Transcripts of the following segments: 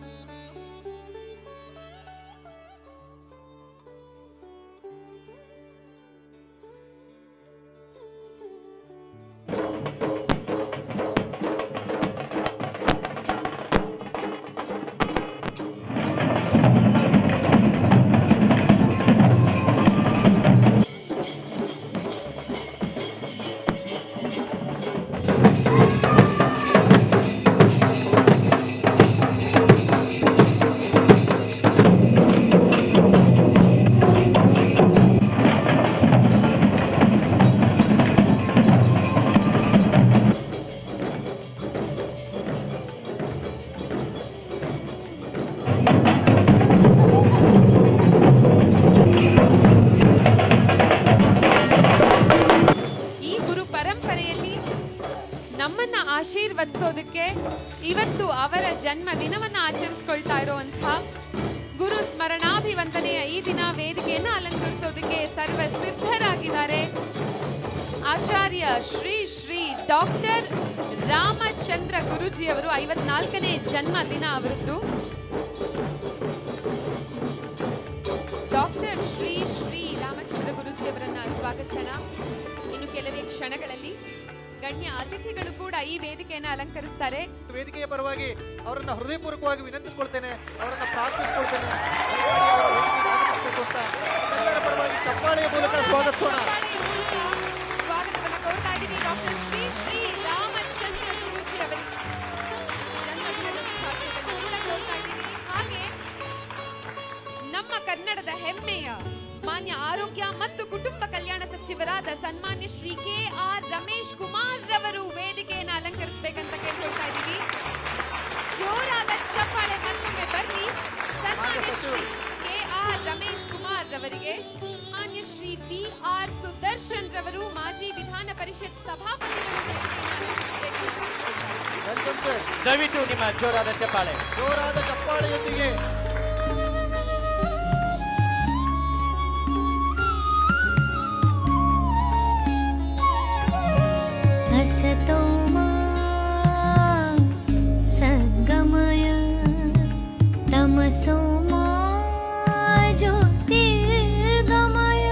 ಈ ಗುರು ಪರಂಪರೆಯಲ್ಲಿ ನಮ್ಮನ್ನ ಆಶೀರ್ವದಿಸೋದಕ್ಕೆ ಇವತ್ತು ಅವರ ಜನ್ಮ ದಿನವನ್ನ ಆಚರಿಸ್ಕೊಳ್ತಾ ಇರುವಂತಹ ಗುರು ಸ್ಮರಣಾಭಿವಂದನೆಯ ಈ ದಿನ ವೇದಿಕೆಯನ್ನ ಅಲಂಕರಿಸೋದಕ್ಕೆ ಸರ್ವ ಸಿದ್ಧರಾಗಿದ್ದಾರೆ ಆಚಾರ್ಯ ಶ್ರೀ ಶ್ರೀ ಡಾಕ್ಟರ್ ರಾಮಚಂದ್ರ ಗುರುಜಿ ಅವರು ಐವತ್ನಾಲ್ಕನೇ ಜನ್ಮ ದಿನ ಅವರದ್ದು ಡಾಕ್ಟರ್ ಶ್ರೀ ಶ್ರೀ ರಾಮಚಂದ್ರ ಗುರುಜಿ ಅವರನ್ನ ಸ್ವಾಗತಿಸೋಣ ಇನ್ನು ಕೆಲವೇ ಕ್ಷಣಗಳಲ್ಲಿ ಗಣ್ಯ ಅತಿಥಿಗಳು ಕೂಡ ಈ ವೇದಿಕೆಯನ್ನು ಅಲಂಕರಿಸ್ತಾರೆ ವೇದಿಕೆಯ ಪರವಾಗಿ ಅವರನ್ನ ಹೃದಯಪೂರ್ವಕವಾಗಿ ವಿನಂತಿಸ್ಕೊಳ್ತೇನೆ ಅವರನ್ನ ಪ್ರಾರ್ಥಿಸ್ಕೊಳ್ತೇನೆ ದಯಮಾಡಿ ಅವರು ವೇದಿಕೆಗೆ ಆಗಮಿಸಬೇಕು ಅಂತ ಎಲ್ಲರ ಪರವಾಗಿ ಚಪ್ಪಾಳೆಯ ಮೂಲಕ ಸ್ವಾಗತಿಸೋಣ ಚಪ್ಪಾಳೆಯ ಮೂಲಕ ಸ್ವಾಗತವನ್ನು ಕೋರ್ತಾ ಇದ್ದೀವಿ ಡಾಕ್ಟರ್ ಶ್ರೀ ಶ್ರೀ ರಾಮಚಂದ್ರ ಗುರುಜಿ ಅವರಿಗೆ ಜನ್ಮದಿನದ ಶುಭಾಶಯವನ್ನು ಕೂಡ ಕೋರ್ತಾ ಇದ್ದೀವಿ ಹಾಗೆ ನಮ್ಮ ಕನ್ನಡದ ಹೆಮ್ಮೆಯ ಮಾನ್ಯ ಆರೋಗ್ಯ ಮತ್ತು ಕುಟುಂಬ ಕಲ್ಯಾಣ ಸಚಿವರಾದ ಸನ್ಮಾನ್ಯ ಶ್ರೀ ಕೆ ಆರ್ ರಮೇಶ್ ಕುಮಾರ್ ರವರು ವೇದಿಕೆಯನ್ನು ಅಲಂಕರಿಸಬೇಕಂತ ಕೇಳ್ಕೊಳ್ತಾ ಇದ್ದೀವಿ ಜೋರಾದ ಚಪ್ಪಾಳೆ ಮತ್ತೊಮ್ಮೆ ಬರ್ಲಿ ಸನ್ಮಾನ್ಯ ಶ್ರೀ ಕೆ ಆರ್ ರಮೇಶ್ ಕುಮಾರ್ ರವರಿಗೆ ಮಾನ್ಯ ಶ್ರೀ ಬಿ ಆರ್ ಸುದರ್ಶನ್ ರವರು ಮಾಜಿ ವಿಧಾನ ಪರಿಷತ್ ಸಭಾಪತಿಗಳು ವೇದಿಕೆಯನ್ನು ಅಲಂಕರಿಸಬೇಕು ಅಂತ ಕೇಳ್ಕೊಳ್ತಾ ಇದ್ದೀವಿ. ವೆಲ್ಕಮ್ ಸರ್ ದಯವಿಟ್ಟು ನಿಮ್ಮ ಜೋರಾದ ಚಪ್ಪಾಳೆ ಜೋರಾದ ಚಪ್ಪಾಳೆಯೊಂದಿಗೆ हसतो मा सद्गमय तमसो मा ज्योतिर्गमय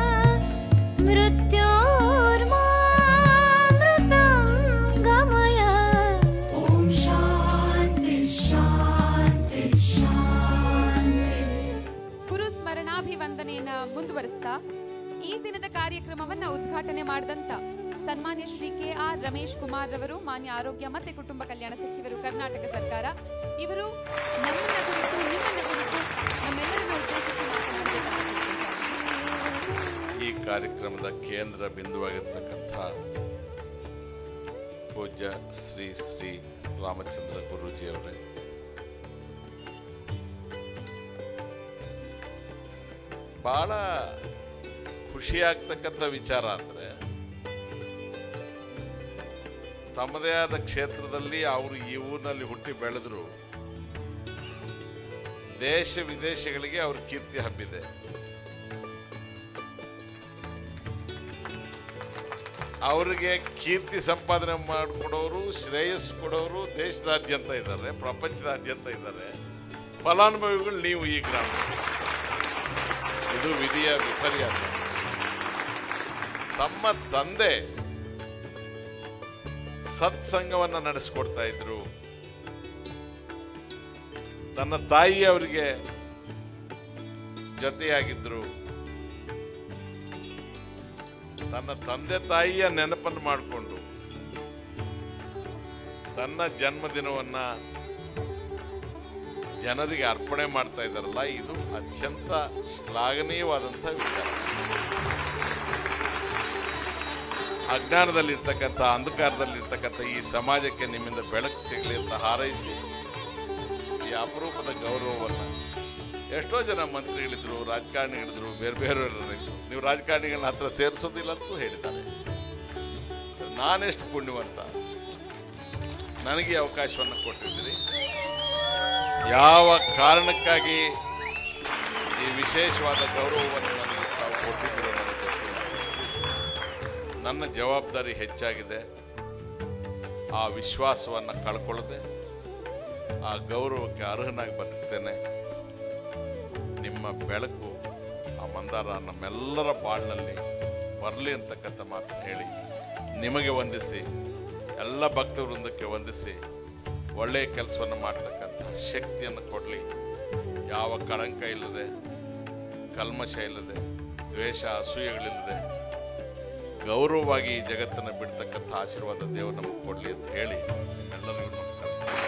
मृत्योर्मा मृतं गमय ॐ शान्ति शान्ति शान्ति ಗುರು ಸ್ಮರಣಾಭಿವಂದನೆಯನ್ನ ಮುಂದುವರಿಸ್ತಾ ಈ ದಿನದ ಕಾರ್ಯಕ್ರಮವನ್ನ ಉದ್ಘಾಟನೆ ಮಾಡಿದಂತ ಸನ್ಮಾನ್ಯ ಶ್ರೀ ಕೆ ಆರ್ ರಮೇಶ್ ಕುಮಾರ್ ರವರು ಮಾನ್ಯ ಆರೋಗ್ಯ ಮತ್ತೆ ಕುಟುಂಬ ಕಲ್ಯಾಣ ಸಚಿವರು ಕರ್ನಾಟಕ ಸರ್ಕಾರ ಇವರು ನಮ್ಮನ್ನ ಕುರಿತು ನಿಮ್ಮನ್ನ ಕುರಿತು ನಮ್ಮೆಲ್ಲರನ್ನ ಉದ್ದೇಶಿಸಿ ಮಾತನಾಡಬೇಕಾಗಿ ಈ ಕಾರ್ಯಕ್ರಮದ ಕೇಂದ್ರ ಬಿಂದುವಾಗಿರ್ತಕ್ಕಂಥ ಪೂಜ್ಯ ಶ್ರೀ ಶ್ರೀ ರಾಮಚಂದ್ರ ಗುರೂಜಿಯವರೇ ಬಹಳ ಖುಷಿಯಾಗ್ತಕ್ಕಂಥ ವಿಚಾರ ಅಂದರೆ ತಮ್ಮದೇ ಆದ ಕ್ಷೇತ್ರದಲ್ಲಿ ಅವರು ಈ ಊರಿನಲ್ಲಿ ಹುಟ್ಟಿ ಬೆಳೆದ್ರು ದೇಶ ವಿದೇಶಗಳಿಗೆ ಅವ್ರ ಕೀರ್ತಿ ಹಬ್ಬಿದೆ ಅವರಿಗೆ ಕೀರ್ತಿ ಸಂಪಾದನೆ ಮಾಡಿಕೊಡೋರು ಶ್ರೇಯಸ್ಸು ಕೊಡೋರು ದೇಶದಾದ್ಯಂತ ಇದ್ದಾರೆ ಪ್ರಪಂಚದಾದ್ಯಂತ ಇದ್ದಾರೆ ಫಲಾನುಭವಿಗಳು ನೀವು ಈ ಗ್ರಾಮ ಇದು ವಿಧಿಯ ವಿಪರ್ಯಾಸ ತಮ್ಮ ತಂದೆ ಸತ್ಸಂಗವನ್ನು ನಡೆಸ್ಕೊಡ್ತಾ ಇದ್ರು ತನ್ನ ತಾಯಿ ಅವರಿಗೆ ಜೊತೆಯಾಗಿದ್ರು ತನ್ನ ತಂದೆ ತಾಯಿಯ ನೆನಪನ್ನು ಮಾಡಿಕೊಂಡು ತನ್ನ ಜನ್ಮದಿನವನ್ನ ಜನರಿಗೆ ಅರ್ಪಣೆ ಮಾಡ್ತಾ ಇದ್ದಾರಲ್ಲ ಇದು ಅತ್ಯಂತ ಶ್ಲಾಘನೀಯವಾದಂಥ ವಿಚಾರ ಅಜ್ಞಾನದಲ್ಲಿರ್ತಕ್ಕಂಥ ಅಂಧಕಾರದಲ್ಲಿರ್ತಕ್ಕಂಥ ಈ ಸಮಾಜಕ್ಕೆ ನಿಮ್ಮಿಂದ ಬೆಳಕು ಸಿಗಲಿ ಅಂತ ಹಾರೈಸಿ ಈ ಅಪರೂಪದ ಗೌರವವನ್ನು ಎಷ್ಟೋ ಜನ ಮಂತ್ರಿಗಳಿದ್ರು ರಾಜಕಾರಣಿಗಳಿದ್ರು ಬೇರೆ ಬೇರೆಯವರಿದ್ರು ನೀವು ರಾಜಕಾರಣಿಗಳನ್ನ ಹತ್ರ ಸೇರಿಸೋದಿಲ್ಲ ಅಂತಲೂ ಹೇಳಿದ್ದಾರೆ ನಾನೆಷ್ಟು ಪುಣ್ಯವಂತ ನನಗೆ ಈ ಅವಕಾಶವನ್ನು ಕೊಟ್ಟಿದ್ದೀರಿ ಯಾವ ಕಾರಣಕ್ಕಾಗಿ ಈ ವಿಶೇಷವಾದ ಗೌರವವನ್ನು ನನಗೆ ತಾವು ಕೊಟ್ಟಿದ್ದೀರೋ ನನಗೆ ಗೊತ್ತಿಲ್ಲ ನನ್ನ ಜವಾಬ್ದಾರಿ ಹೆಚ್ಚಾಗಿದೆ ಆ ವಿಶ್ವಾಸವನ್ನು ಕಳ್ಕೊಳ್ಳದೆ ಆ ಗೌರವಕ್ಕೆ ಅರ್ಹನಾಗಿ ಬದುಕ್ತೇನೆ ನಿಮ್ಮ ಬೆಳಕು ಆ ಮಂದಾರ ನಮ್ಮೆಲ್ಲರ ಬಾಳ್ನಲ್ಲಿ ಬರಲಿ ಅಂತಕ್ಕಂಥ ಮಾತನ್ನು ಹೇಳಿ ನಿಮಗೆ ವಂದಿಸಿ ಎಲ್ಲ ಭಕ್ತ ವೃಂದಕ್ಕೆ ವಂದಿಸಿ ಒಳ್ಳೆಯ ಕೆಲಸವನ್ನು ಮಾಡ್ತಕ್ಕಂಥ ಶಕ್ತಿಯನ್ನು ಕೊಡಲಿ ಯಾವ ಕಳಂಕ ಇಲ್ಲದೆ ಕಲ್ಮಶ ಇಲ್ಲದೆ ದ್ವೇಷ ಅಸೂಯೆಗಳಿಲ್ಲದೆ ಗೌರವವಾಗಿ ಈ ಜಗತ್ತನ್ನು ಬಿಡ್ತಕ್ಕಂಥ ಆಶೀರ್ವಾದ ದೇವರು ನಮಗೆ ಕೊಡಲಿ ಅಂತ ಹೇಳಿ ನಿಮ್ಮೆಲ್ಲರಿಗೂ ನಮಸ್ಕಾರ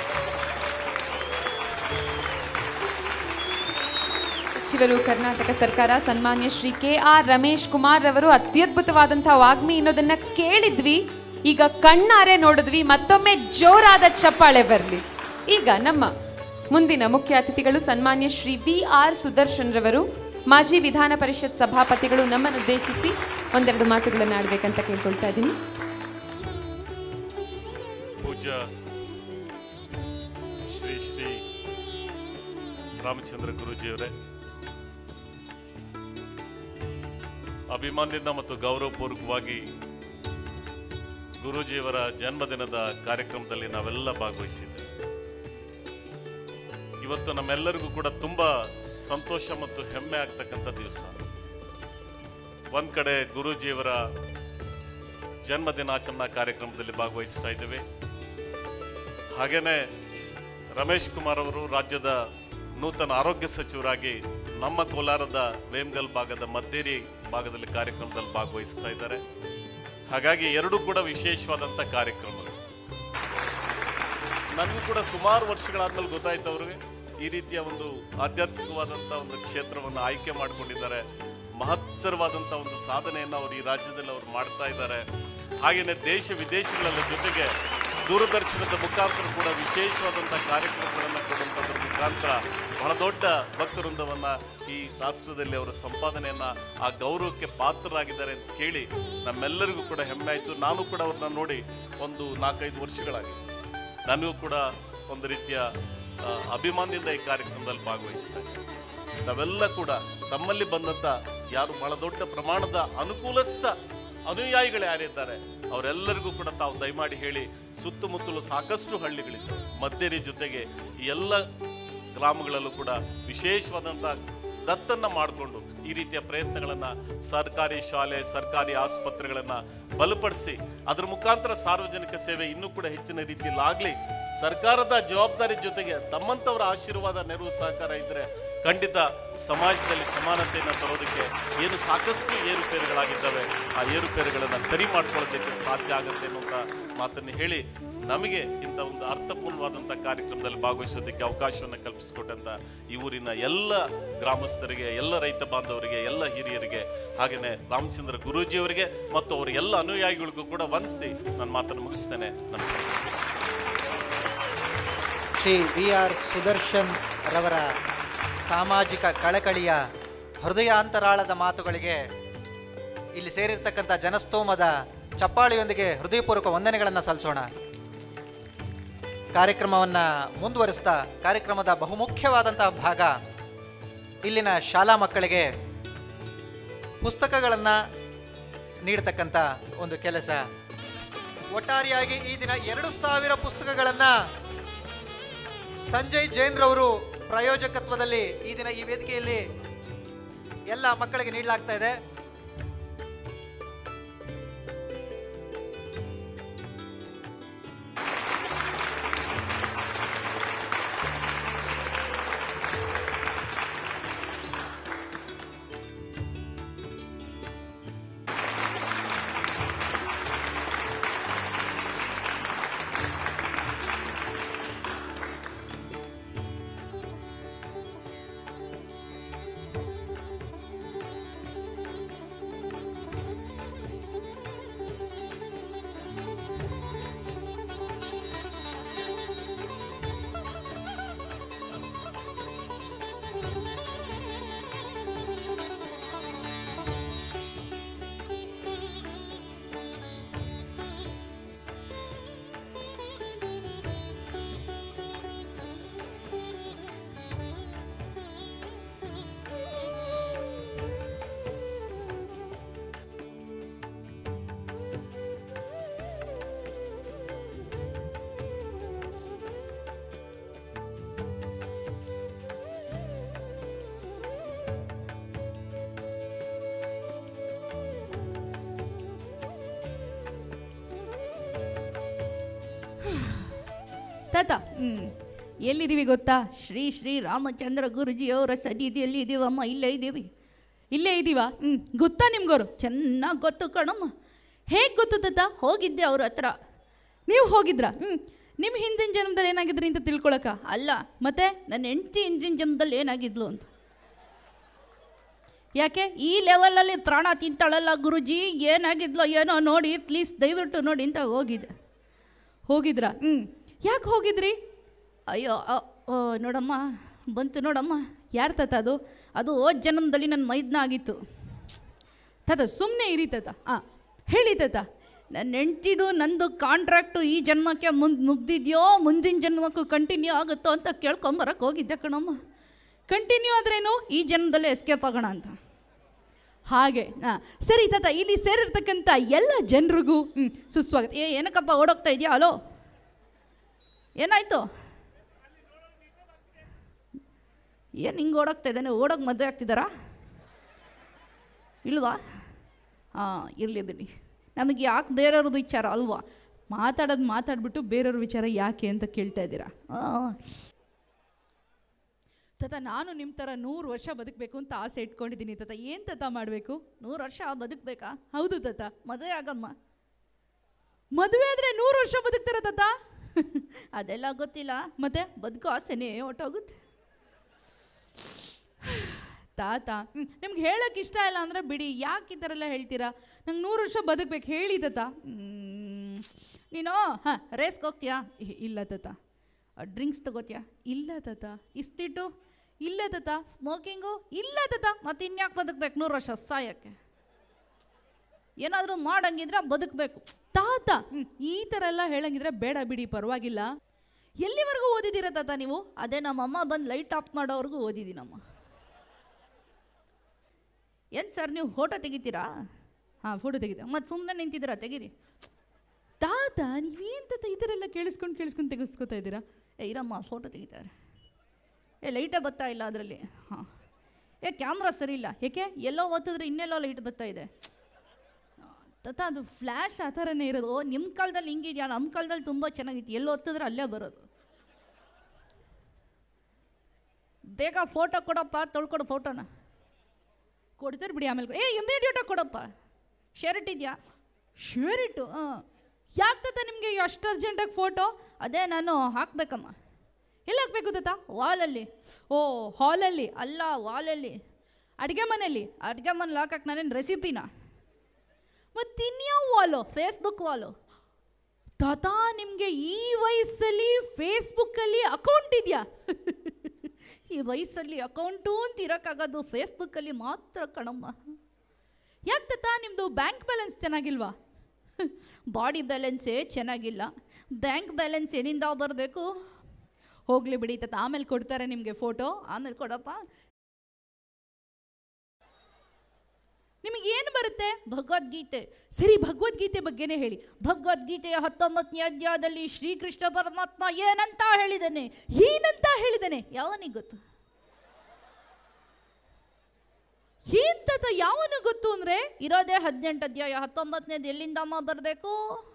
ಸಚಿವರು ಕರ್ನಾಟಕ ಸರ್ಕಾರ ಸನ್ಮಾನ್ಯ ಶ್ರೀ ಕೆ ಆರ್ ರಮೇಶ್ ಕುಮಾರ್ ರವರು ಅತ್ಯದ್ಭುತವಾದಂತಹ ವಾಗ್ಮಿ ಅನ್ನೋದನ್ನ ಕೇಳಿದ್ವಿ ಈಗ ಕಣ್ಣಾರೆ ನೋಡಿದ್ವಿ ಮತ್ತೊಮ್ಮೆ ಜೋರಾದ ಚಪ್ಪಾಳೆ ಬರಲಿ ಈಗ ನಮ್ಮ ಮುಂದಿನ ಮುಖ್ಯ ಅತಿಥಿಗಳು ಸನ್ಮಾನ್ಯ ಶ್ರೀ ವಿ ಆರ್ ಸುದರ್ಶನ್ ರವರು ಮಾಜಿ ವಿಧಾನ ಪರಿಷತ್ ಸಭಾಪತಿಗಳು ನಮ್ಮನ್ನು ಉದ್ದೇಶಿಸಿ ಒಂದೆರಡು ಮಾತುಗಳನ್ನು ಆಡ್ಬೇಕಂತ ಕೇಳ್ಕೊಳ್ತಾ ಇದ್ದೀನಿ ಪೂಜ್ಯ ಶ್ರೀ ಶ್ರೀ ರಾಮಚಂದ್ರ ಗುರೂಜಿಯವರೇ ಅಭಿಮಾನದಿಂದ ಮತ್ತು ಗೌರವಪೂರ್ವಕವಾಗಿ ಗುರೂಜಿಯವರ ಜನ್ಮದಿನದ ಕಾರ್ಯಕ್ರಮದಲ್ಲಿ ನಾವೆಲ್ಲ ಭಾಗವಹಿಸಿದ್ದೇವೆ ಇವತ್ತು ನಮ್ಮೆಲ್ಲರಿಗೂ ಕೂಡ ತುಂಬಾ ಸಂತೋಷ ಮತ್ತು ಹೆಮ್ಮೆ ಆಗ್ತಕ್ಕಂಥ ದಿವಸ ಒಂದ್ ಕಡೆ ಗುರೂಜಿಯವರ ಜನ್ಮದಿನಾಚರಣಾ ಕಾರ್ಯಕ್ರಮದಲ್ಲಿ ಭಾಗವಹಿಸ್ತಾ ಇದ್ದೇವೆ ಹಾಗೇನೆ ರಮೇಶ್ ಕುಮಾರ್ ಅವರು ರಾಜ್ಯದ ನೂತನ ಆರೋಗ್ಯ ಸಚಿವರಾಗಿ ನಮ್ಮ ಕೋಲಾರದ ವೇಮ್ಗಲ್ ಭಾಗದ ಮದ್ದೇರಿ ಭಾಗದಲ್ಲಿ ಕಾರ್ಯಕ್ರಮದಲ್ಲಿ ಭಾಗವಹಿಸ್ತಾ ಇದ್ದಾರೆ ಹಾಗಾಗಿ ಎರಡೂ ಕೂಡ ವಿಶೇಷವಾದಂಥ ಕಾರ್ಯಕ್ರಮಗಳು ನನಗೂ ಕೂಡ ಸುಮಾರು ವರ್ಷಗಳಾದ್ಮೇಲೆ ಗೊತ್ತಾಯ್ತು ಅವ್ರಿಗೆ ಈ ರೀತಿಯ ಒಂದು ಆಧ್ಯಾತ್ಮಿಕವಾದಂಥ ಒಂದು ಕ್ಷೇತ್ರವನ್ನು ಆಯ್ಕೆ ಮಾಡಿಕೊಂಡಿದ್ದಾರೆ ಮಹತ್ತರವಾದಂಥ ಒಂದು ಸಾಧನೆಯನ್ನು ಅವರು ಈ ರಾಜ್ಯದಲ್ಲಿ ಅವರು ಮಾಡ್ತಾ ಇದ್ದಾರೆ ಹಾಗೆಯೇ ದೇಶ ವಿದೇಶಗಳ ಜೊತೆಗೆ ದೂರದರ್ಶನದ ಮುಖಾಂತರ ಕೂಡ ವಿಶೇಷವಾದಂಥ ಕಾರ್ಯಕ್ರಮಗಳನ್ನು ಕೊಡುವಂಥದ್ರ ಮುಖಾಂತರ ಬಹಳ ದೊಡ್ಡ ಭಕ್ತವೃಂದವನ್ನ ಈ ರಾಷ್ಟ್ರದಲ್ಲಿ ಅವರು ಸಂಪಾದನೆಯನ್ನ ಆ ಗೌರವಕ್ಕೆ ಪಾತ್ರರಾಗಿದ್ದಾರೆ ಅಂತ ಕೇಳಿ ನಮ್ಮೆಲ್ಲರಿಗೂ ಕೂಡ ಹೆಮ್ಮೆ ಆಯಿತು ನಾನು ಕೂಡ ಅವ್ರನ್ನ ನೋಡಿ ಒಂದು ನಾಲ್ಕೈದು ವರ್ಷಗಳಾಗಿದೆ ನನಗೂ ಕೂಡ ಒಂದು ರೀತಿಯ ಆ, ಅಭಿಮಾನದಿಂದ ಈ ಕಾರ್ಯಕ್ರಮದಲ್ಲಿ ಭಾಗವಹಿಸ್ತಾ ಇದ್ದೀನಿ ನಾವೆಲ್ಲ ಕೂಡ ತಮ್ಮಲ್ಲಿ ಬಂದಂತ ಯಾರು ಬಹಳ ದೊಡ್ಡ ಪ್ರಮಾಣದ ಅನುಕೂಲಸ್ಥ ಅನುಯಾಯಿಗಳು ಯಾರಿದ್ದಾರೆ ಅವರೆಲ್ಲರಿಗೂ ಕೂಡ ತಾವು ದಯಮಾಡಿ ಹೇಳಿ ಸುತ್ತಮುತ್ತಲು ಸಾಕಷ್ಟು ಹಳ್ಳಿಗಳಿದ್ದಾವೆ ಮದ್ದೇರಿ ಜೊತೆಗೆ ಈ ಎಲ್ಲ ಗ್ರಾಮಗಳಲ್ಲೂ ಕೂಡ ವಿಶೇಷವಾದಂಥ ದತ್ತನ್ನ ಮಾಡಿಕೊಂಡು ಈ ರೀತಿಯ ಪ್ರಯತ್ನಗಳನ್ನ ಸರ್ಕಾರಿ ಶಾಲೆ ಸರ್ಕಾರಿ ಆಸ್ಪತ್ರೆಗಳನ್ನ ಬಲಪಡಿಸಿ ಅದರ ಮುಖಾಂತರ ಸಾರ್ವಜನಿಕ ಸೇವೆ ಇನ್ನೂ ಕೂಡ ಹೆಚ್ಚಿನ ರೀತಿಯಲ್ಲಿ ಆಗ್ಲಿ ಸರ್ಕಾರದ ಜವಾಬ್ದಾರಿ ಜೊತೆಗೆ ತಮ್ಮಂತವರ ಆಶೀರ್ವಾದ ನೆರವು ಸಹಕಾರ ಇದ್ರೆ ಖಂಡಿತ ಸಮಾಜದಲ್ಲಿ ಸಮಾನತೆಯನ್ನು ತರೋದಕ್ಕೆ ಏನು ಸಾಕಷ್ಟು ಏರುಪೇರುಗಳಾಗಿದ್ದಾವೆ ಆ ಏರುಪೇರುಗಳನ್ನು ಸರಿ ಮಾಡ್ಕೊಳ್ಳೋದಕ್ಕೆ ಸಾಧ್ಯ ಆಗುತ್ತೆ ಅನ್ನುವಂಥ ಮಾತನ್ನು ಹೇಳಿ ನಮಗೆ ಇಂಥ ಒಂದು ಅರ್ಥಪೂರ್ಣವಾದಂಥ ಕಾರ್ಯಕ್ರಮದಲ್ಲಿ ಭಾಗವಹಿಸೋದಕ್ಕೆ ಅವಕಾಶವನ್ನು ಕಲ್ಪಿಸಿಕೊಟ್ಟಂತ ಈ ಊರಿನ ಎಲ್ಲ ಗ್ರಾಮಸ್ಥರಿಗೆ ಎಲ್ಲ ರೈತ ಬಾಂಧವರಿಗೆ ಎಲ್ಲ ಹಿರಿಯರಿಗೆ ಹಾಗೆಯೇ ರಾಮಚಂದ್ರ ಗುರೂಜಿಯವರಿಗೆ ಮತ್ತು ಅವರ ಎಲ್ಲ ಅನುಯಾಯಿಗಳಿಗೂ ಕೂಡ ವಂದಿಸಿ ನನ್ನ ಮಾತನ್ನು ಮುಗಿಸ್ತೇನೆ ನಮಸ್ಕಾರ ಶ್ರೀ ವಿ ಆರ್ ಸುದರ್ಶನ್ ರವರ ಸಾಮಾಜಿಕ ಕಳಕಳಿಯ ಹೃದಯಾಂತರಾಳದ ಮಾತುಗಳಿಗೆ ಇಲ್ಲಿ ಸೇರಿರ್ತಕ್ಕಂಥ ಜನಸ್ತೋಮದ ಚಪ್ಪಾಳಿಯೊಂದಿಗೆ ಹೃದಯಪೂರ್ವಕ ವಂದನೆಗಳನ್ನು ಸಲ್ಲಿಸೋಣ ಕಾರ್ಯಕ್ರಮವನ್ನು ಮುಂದುವರಿಸ್ತಾ ಕಾರ್ಯಕ್ರಮದ ಬಹುಮುಖ್ಯವಾದಂತಹ ಭಾಗ ಇಲ್ಲಿನ ಶಾಲಾ ಮಕ್ಕಳಿಗೆ ಪುಸ್ತಕಗಳನ್ನು ನೀಡತಕ್ಕಂಥ ಒಂದು ಕೆಲಸ ಒಟ್ಟಾರೆಯಾಗಿ ಈ ದಿನ ಎರಡು ಸಾವಿರ ಪುಸ್ತಕಗಳನ್ನು ಸಂಜಯ್ ಜೈನ್ ರವರು ಪ್ರಾಯೋಜಕತ್ವದಲ್ಲಿ ಈ ದಿನ ಈ ವೇದಿಕೆಯಲ್ಲಿ ಎಲ್ಲ ಮಕ್ಕಳಿಗೆ ನೀಡಲಾಗ್ತಾ ಇದೆ ತಾತ ಹ್ಮ್ ಎಲ್ಲಿದ್ದೀವಿ ಗೊತ್ತಾ ಶ್ರೀ ಶ್ರೀ ರಾಮಚಂದ್ರ ಗುರುಜಿಯವರ ಸನ್ನಿಧಿಯಲ್ಲಿ ಇದ್ದೀವಮ್ಮ ಇಲ್ಲೇ ಇದ್ದೀವಿ ಇಲ್ಲೇ ಇದ್ದೀವಾ ಹ್ಮ್ ಗೊತ್ತಾ ನಿಮ್ಗೋರು ಚೆನ್ನಾಗಿ ಗೊತ್ತು ಕಣಮ್ಮ ಹೇಗೆ ಗೊತ್ತು ತಾತ ಹೋಗಿದ್ದೆ ಅವ್ರ ಹತ್ರ ನೀವು ಹೋಗಿದ್ರಾ ಹ್ಮ್ ನಿಮ್ಮ ಹಿಂದಿನ ಜನ್ಮದಲ್ಲಿ ಏನಾಗಿದ್ರಿ ಅಂತ ತಿಳ್ಕೊಳಕ ಅಲ್ಲ ಮತ್ತೆ ನನ್ನ ಹೆಂಡತಿ ಹಿಂದಿನ ಜನ್ಮದಲ್ಲಿ ಏನಾಗಿದ್ಲು ಅಂತ ಯಾಕೆ ಈ ಲೆವೆಲಲ್ಲಿ ಪ್ರಾಣ ತಿಂತಾಳಲ್ಲ ಗುರುಜಿ ಏನಾಗಿದ್ಲೋ ಏನೋ ನೋಡಿ ಪ್ಲೀಸ್ ದಯವಿಟ್ಟು ನೋಡಿ ಅಂತ ಹೋಗಿದ್ದೆ ಹೋಗಿದ್ರಾ ಹ್ಞೂ ಯಾಕೆ ಹೋಗಿದ್ರಿ ಅಯ್ಯೋ ಅ, ಓ ನೋಡಮ್ಮ ಬಂತು ನೋಡಮ್ಮ ಯಾರು ತಾತ ಅದು ಅದು ಹೋದ ಜನ್ಮದಲ್ಲಿ ನನ್ನ ಮೈದ್ನ ಆಗಿತ್ತು ತಾತ ಸುಮ್ಮನೆ ಇರಿ ತಾತ ಹಾಂ ಹೇಳಿ ತಾತ ನನ್ನ ಹೆಂಡ್ತಿದು ನಂದು ಕಾಂಟ್ರಾಕ್ಟು ಈ ಜನ್ಮಕ್ಕೆ ಮುಂದೆ ಮುಗ್ದಿದ್ಯೋ ಮುಂದಿನ ಜನ್ಮಕ್ಕೂ ಕಂಟಿನ್ಯೂ ಆಗುತ್ತೋ ಅಂತ ಕೇಳ್ಕೊಂಬರಕ್ಕೆ ಹೋಗಿದ್ದೆ ಕಣಮ್ಮ ಕಂಟಿನ್ಯೂ ಆದ್ರೇನು ಈ ಜನ್ಮದಲ್ಲೇ ಎಸ್ಕೇಪ್ ಆಗೋಣ ಅಂತ ಹಾಗೆ ಹಾಂ ಸರಿ ತಾತ ಇಲ್ಲಿ ಸೇರಿರ್ತಕ್ಕಂಥ ಎಲ್ಲ ಜನರಿಗೂ ಹ್ಞೂ ಸುಸ್ವಾಗತ ಏ ಏನಕ್ಕಪ್ಪ ಓಡೋಗ್ತಾ ಇದೆಯಾ ಹಲೋ ಏನಾಯ್ತು ಏನು ಹಿಂಗೆ ಓಡೋಗ್ತಾ ಇದ್ದಾನೆ ಓಡೋಗಿ ಮದುವೆ ಆಗ್ತಿದ್ದಾರಾ ಇಲ್ವಾ ಹಾಂ ಇರಲಿ ಬಿಡಿ ನಮಗೆ ಯಾಕೆ ಬೇರೆಯವ್ರದ್ದು ವಿಚಾರ ಅಲ್ವಾ ಮಾತಾಡೋದು ಮಾತಾಡ್ಬಿಟ್ಟು ಬೇರೆಯವ್ರ ವಿಚಾರ ಯಾಕೆ ಅಂತ ಕೇಳ್ತಾ ಇದ್ದೀರಾ ಹಾಂ ತತ ನಾನು ನಿಮ್ಮ ಥರ ನೂರು ವರ್ಷ ಬದುಕಬೇಕು ಅಂತ ಆಸೆ ಇಟ್ಕೊಂಡಿದ್ದೀನಿ ತತ ಏನು ತತ ಮಾಡಬೇಕು ನೂರು ವರ್ಷ ಬದುಕಬೇಕಾ ಹೌದು ತತ ಮದುವೆ ಆಗಮ್ಮ ಮದುವೆ ಆದರೆ ನೂರು ವರ್ಷ ಬದುಕ್ತಾರ ತತ ಅದೆಲ್ಲ ಗೊತ್ತಿಲ್ಲ ಮತ್ತೆ ಬದುಕು ಆಸೆನೇ ಹೊಟ್ಟೋಗುತ್ತೆ ತಾತ ನಿಮ್ಗೆ ಹೇಳೋಕೆ ಇಷ್ಟ ಇಲ್ಲ ಅಂದರೆ ಬಿಡಿ ಯಾಕೆ ಈ ಥರ ಎಲ್ಲ ಹೇಳ್ತೀರಾ ನಂಗೆ ನೂರು ವರ್ಷ ಬದುಕಬೇಕು ಹೇಳಿ ತಾತ ಹ್ಮ್, ನೀನು ಹಾಂ ರೇಸ್ಗೆ ಹೋಗ್ತೀಯಾ ಇ- ಇಲ್ಲ ತಾತ ಡ್ರಿಂಕ್ಸ್ ತಗೋತೀಯಾ ಇಲ್ಲ ತಾತ ಇಸ್ತಿಟ್ಟು ಇಲ್ಲ ತಾತ ಸ್ಮೋಕಿಂಗು ಇಲ್ಲ ತಾತ ಮತ್ತೆ ಇನ್ಯಾಕೆ ಬದುಕ್ಬೇಕು ನೂರು ವರ್ಷ ಸಾಯಕ್ಕೆ ಏನಾದರೂ ಮಾಡಂಗಿದ್ರೆ ಬದುಕಬೇಕು ತಾತ ಹ್ಮ್, ಈ ಥರ ಎಲ್ಲ ಹೇಳಂಗಿದ್ರೆ ಬೇಡ ಬಿಡಿ ಪರವಾಗಿಲ್ಲ ಎಲ್ಲಿವರೆಗೂ ಓದಿದ್ದೀರ ತಾತ ನೀವು ಅದೇ ನಮ್ಮಮ್ಮ ಬಂದು ಲೈಟ್ ಆಫ್ ಮಾಡೋವರೆಗೂ ಓದಿದ್ದೀನಮ್ಮ ಏನು ಸರ್ ನೀವು ಫೋಟೋ ತೆಗಿತೀರಾ ಹಾಂ ಫೋಟೋ ತೆಗಿತೀರಾ ಮತ್ತು ಸುಮ್ಮನೆ ನಿಂತಿದ್ದೀರಾ ತೆಗೀರಿ ತಾತ ನೀವೇನು ತಾತ ಈ ಥರ ಎಲ್ಲ ಕೇಳಿಸ್ಕೊಂಡು ಕೇಳಿಸ್ಕೊಂಡು ತೆಗೆಸ್ಕೊತಾ ಇದ್ದೀರಾ ಏ ಇರಮ್ಮ ಫೋಟೋ ತೆಗಿತಾರೆ ಏ ಲೈಟೇ ಬರ್ತಾ ಇಲ್ಲ ಅದರಲ್ಲಿ ಹಾಂ ಏ ಕ್ಯಾಮ್ರಾ ಸರಿ ಇಲ್ಲ ಏಕೆ ಎಲ್ಲೋ ಓದಿದ್ರೆ ಇನ್ನೆಲ್ಲೋ ಲೈಟ್ ಬರ್ತಾ ಇದೆ ತತ ಅದು ಫ್ಲ್ಯಾಶ್ ಆ ಥರನೇ ಇರೋದು ಓ ನಿಮ್ಮ ಕಾಲದಲ್ಲಿ ಹಿಂಗಿದೆಯಾ ನಮ್ಮ ಕಾಲದಲ್ಲಿ ತುಂಬ ಚೆನ್ನಾಗಿತ್ತು ಎಲ್ಲಿ ಒತ್ತಿದ್ರೆ ಅಲ್ಲೇ ಬರೋದು ಬೇಗ ಫೋಟೋ ಕೊಡಪ್ಪ ತೊಳ್ಕೊಡು ಫೋಟೋನ ಕೊಡ್ತಾರೆ ಬಿಡಿ ಆಮೇಲೆ ಕೊಡು. ಏ ಇಮಿಡಿಯೇಟಾಗಿ ಕೊಡಪ್ಪ ಶರ್ಟ್ ಇದೆಯಾ ಶರ್ಟು ಹಾಂ ಯಾಕೆ ತಾತ ನಿಮಗೆ ಅಷ್ಟು ಅರ್ಜೆಂಟಾಗಿ ಫೋಟೋ ಅದೇ ನಾನು ಹಾಕ್ಬೇಕಮ್ಮ ಎಲ್ಲಿ ಹಾಕ್ಬೇಕು ತಾತ ವಾಲಲ್ಲಿ ಓ ಹಾಲಲ್ಲಿ ಅಲ್ಲ ವಾಲಲ್ಲಿ ಅಡುಗೆ ಮನೆಯಲ್ಲಿ ಅಡುಗೆ ಮನೇಲಿ ಹಾಕಕ್ಕೆ ನಾನೇನು ರೆಸಿಪಿನಾ ಮತ್ತು ಇನ್ಯಾವ ವಾಲು ಫೇಸ್ಬುಕ್ ವಾಲು ತಾತ ನಿಮಗೆ ಈ ವಯಸ್ಸಲ್ಲಿ ಫೇಸ್ಬುಕ್ಕಲ್ಲಿ ಅಕೌಂಟ್ ಇದೆಯಾ ಈ ವಯಸ್ಸಲ್ಲಿ ಅಕೌಂಟು ಅಂತ ಇರೋಕ್ಕಾಗೋದು ಫೇಸ್ಬುಕ್ಕಲ್ಲಿ ಮಾತ್ರ ಕಣಮ್ಮ ಯಾಕೆ ತಾತ ನಿಮ್ಮದು ಬ್ಯಾಂಕ್ ಬ್ಯಾಲೆನ್ಸ್ ಚೆನ್ನಾಗಿಲ್ವಾ ಬಾಡಿ ಬ್ಯಾಲೆನ್ಸೇ ಚೆನ್ನಾಗಿಲ್ಲ ಬ್ಯಾಂಕ್ ಬ್ಯಾಲೆನ್ಸ್ ಏನಿಂದ ಬರಬೇಕು ಹೋಗ್ಲಿ ಬಿಡಿ ತಾತ ಆಮೇಲೆ ಕೊಡ್ತಾರೆ ನಿಮಗೆ ಫೋಟೋ ಆಮೇಲೆ ಕೊಡಪ್ಪ ನಿಮಗೆ ಏನು ಬರುತ್ತೆ ಭಗವದ್ಗೀತೆ ಸರಿ ಭಗವದ್ಗೀತೆ ಬಗ್ಗೆನೇ ಹೇಳಿ ಭಗವದ್ಗೀತೆಯ ಹತ್ತೊಂಬತ್ತನೇ ಅಧ್ಯಾಯದಲ್ಲಿ ಶ್ರೀಕೃಷ್ಣ ಪರಮಾತ್ಮ ಏನಂತ ಹೇಳಿದಾನೆ ಏನಂತ ಹೇಳಿದಾನೆ ಯಾವನಿಗೆ ಗೊತ್ತು ಏನ್ ತಾತ ಯಾವನು ಗೊತ್ತು ಅಂದ್ರೆ ಇರೋದೇ ಹದಿನೆಂಟು ಅಧ್ಯಾಯ ಹತ್ತೊಂಬತ್ತನೇದು ಎಲ್ಲಿಂದಮ್ಮ ಬರಬೇಕು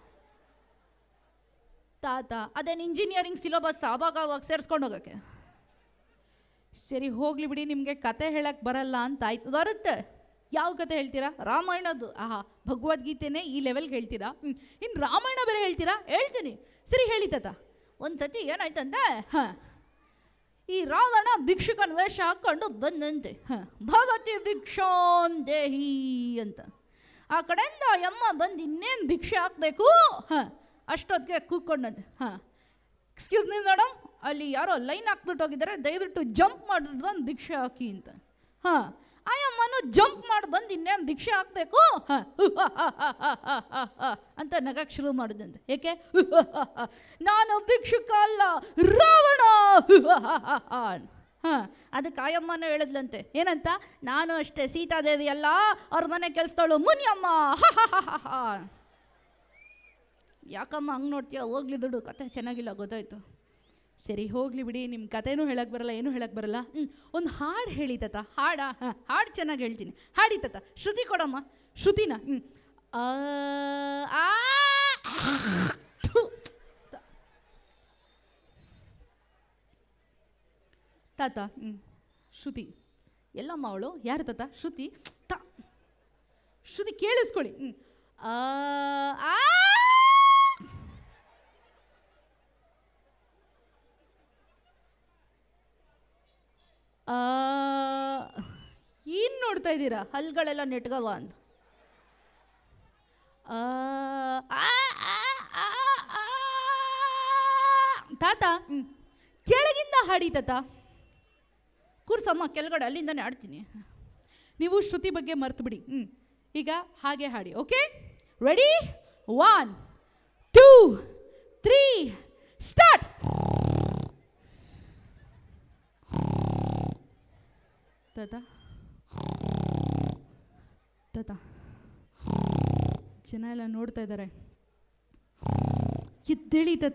ತಾತ ಅದೇನು ಇಂಜಿನಿಯರಿಂಗ್ ಸಿಲೆಬಸ್ ಆವಾಗ ಅವಾಗ ಸೇರಿಸ್ಕೊಂಡು ಹೋಗಕ್ಕೆ ಸರಿ ಹೋಗ್ಲಿ ಬಿಡಿ ನಿಮಗೆ ಕತೆ ಹೇಳಕ್ ಬರಲ್ಲ ಅಂತ ಆಯ್ತು ಬರುತ್ತೆ ಯಾವ ಕತೆ ಹೇಳ್ತೀರಾ ರಾಮಾಯಣದ್ದು ಆಹಾ ಭಗವದ್ಗೀತೆನೇ ಈ ಲೆವೆಲ್ಗೆ ಹೇಳ್ತೀರಾ ಹ್ಞೂ ಇನ್ನು ರಾಮಾಯಣ ಬೇರೆ ಹೇಳ್ತೀರಾ ಹೇಳ್ತೀನಿ ಸರಿ ಹೇಳಿ ತಾತ ಒಂದು ಸತಿ ಏನಾಯ್ತಂತೆ ಹಾಂ ಈ ರಾವಣ ಭಿಕ್ಷುಕನ ವೇಷ ಹಾಕ್ಕೊಂಡು ಬಂದಂತೆ ಹಾಂ ಭಗವತಿ ಭಿಕ್ಷಾನ್ ದೇಹಿ ಅಂತ ಆ ಕಡೆಯಿಂದ ಯಮ್ಮ ಬಂದು ಇನ್ನೇನು ಭಿಕ್ಷೆ ಹಾಕಬೇಕು ಹಾಂ ಅಷ್ಟೊತ್ತಿಗೆ ಕೂತ್ಕೊಂಡಂತೆ ಹಾಂ ಎಕ್ಸ್ಕ್ಯೂಸ್ ಮೀ ಮೇಡಮ್ ಅಲ್ಲಿ ಯಾರೋ ಲೈನ್ ಹಾಕ್ಬಿಟ್ಟು ಹೋಗಿದ್ದಾರೆ ದಯವಿಟ್ಟು ಜಂಪ್ ಮಾಡಿದ್ರು ಒಂದು ಭಿಕ್ಷೆ ಹಾಕಿ ಅಂತ ಹಾಂ ಆಯಮ್ಮನು ಜಂಪ್ ಮಾಡಿ ಬಂದು ಇನ್ನೇನು ಭಿಕ್ಷೆ ಹಾಕಬೇಕು ಹಾಂ ಅಂತ ನಗಕ್ಕೆ ಶುರು ಮಾಡಿದಂತೆ ಏಕೆ ನಾನು ಭಿಕ್ಷುಕ ಅಲ್ಲ ರಾವಣ ಹಾಂ ಅದಕ್ಕೆ ಆಯಮ್ಮನ ಹೇಳಿದ್ಲಂತೆ ಏನಂತ ನಾನು ಅಷ್ಟೇ ಸೀತಾದೇವಿ ಅಲ್ಲ ಅವ್ರ ಮನೆ ಕೆಲಸದವಳು ಮುನಿಯಮ್ಮ ಯಾಕಮ್ಮ ಹಂಗೆ ನೋಡ್ತೀಯ ಹೋಗ್ಲಿ ದುಡ್ಡು ಕತೆ ಚೆನ್ನಾಗಿಲ್ಲ ಗೊತ್ತಾಯ್ತು ಸರಿ ಹೋಗ್ಲಿ ಬಿಡಿ ನಿಮ್ಮ ಕತೆನೂ ಹೇಳಕ್ಕೆ ಬರಲ್ಲ ಏನೂ ಹೇಳಕ್ಕೆ ಬರಲ್ಲ ಹ್ಞೂ ಒಂದು ಹಾಡು ಹೇಳಿ ತಾತ ಹಾಡಾ ಹಾಂ ಹಾಡು ಚೆನ್ನಾಗಿ ಹೇಳ್ತೀನಿ ಹಾಡಿ ತಾತ ಶ್ರುತಿ ಕೊಡಮ್ಮ ಶ್ರುತಿನ ಹ್ಞೂ ಆ ಆ ಥು. ತ- ತಾತ ಹ್ಞೂ ಶ್ರುತಿ ಎಲ್ಲಮ್ಮ ಅವಳು ಯಾರು ತಾತ ಶ್ರುತಿ ತಾ ಶ್ರುತಿ ಕೇಳಿಸ್ಕೊಳ್ಳಿ ಹ್ಞೂ ಆ ಆ ಆ, ಏನ್ ನೋಡ್ತಾ ಇದ್ದೀರಾ ಹಲ್ಗಳೆಲ್ಲ ನೆಟ್ಗವ ಅಂತ ಆ, ಆ, ಆ, ಆ, ಆ. ತಾತ ಹ್ಮ್. ಕೆಳಗಿಂದ ಹಾಡಿ ತಾತ ಕೂರ್ಸಮ್ಮ ಕೆಳಗಡೆ ಅಲ್ಲಿಂದನೇ ಆಡ್ತೀನಿ ನೀವು ಶ್ರುತಿ ಬಗ್ಗೆ ಮರ್ತು ಬಿಡಿ ಹ್ಞೂ ಈಗ ಹಾಗೆ ಹಾಡಿ okay ready one two three start ತಾತ ತಾತ ಜನ ಎಲ್ಲ ನೋಡ್ತಾ ಇದ್ದಾರೆ ಎದ್ದೇಳಿ ತಾತ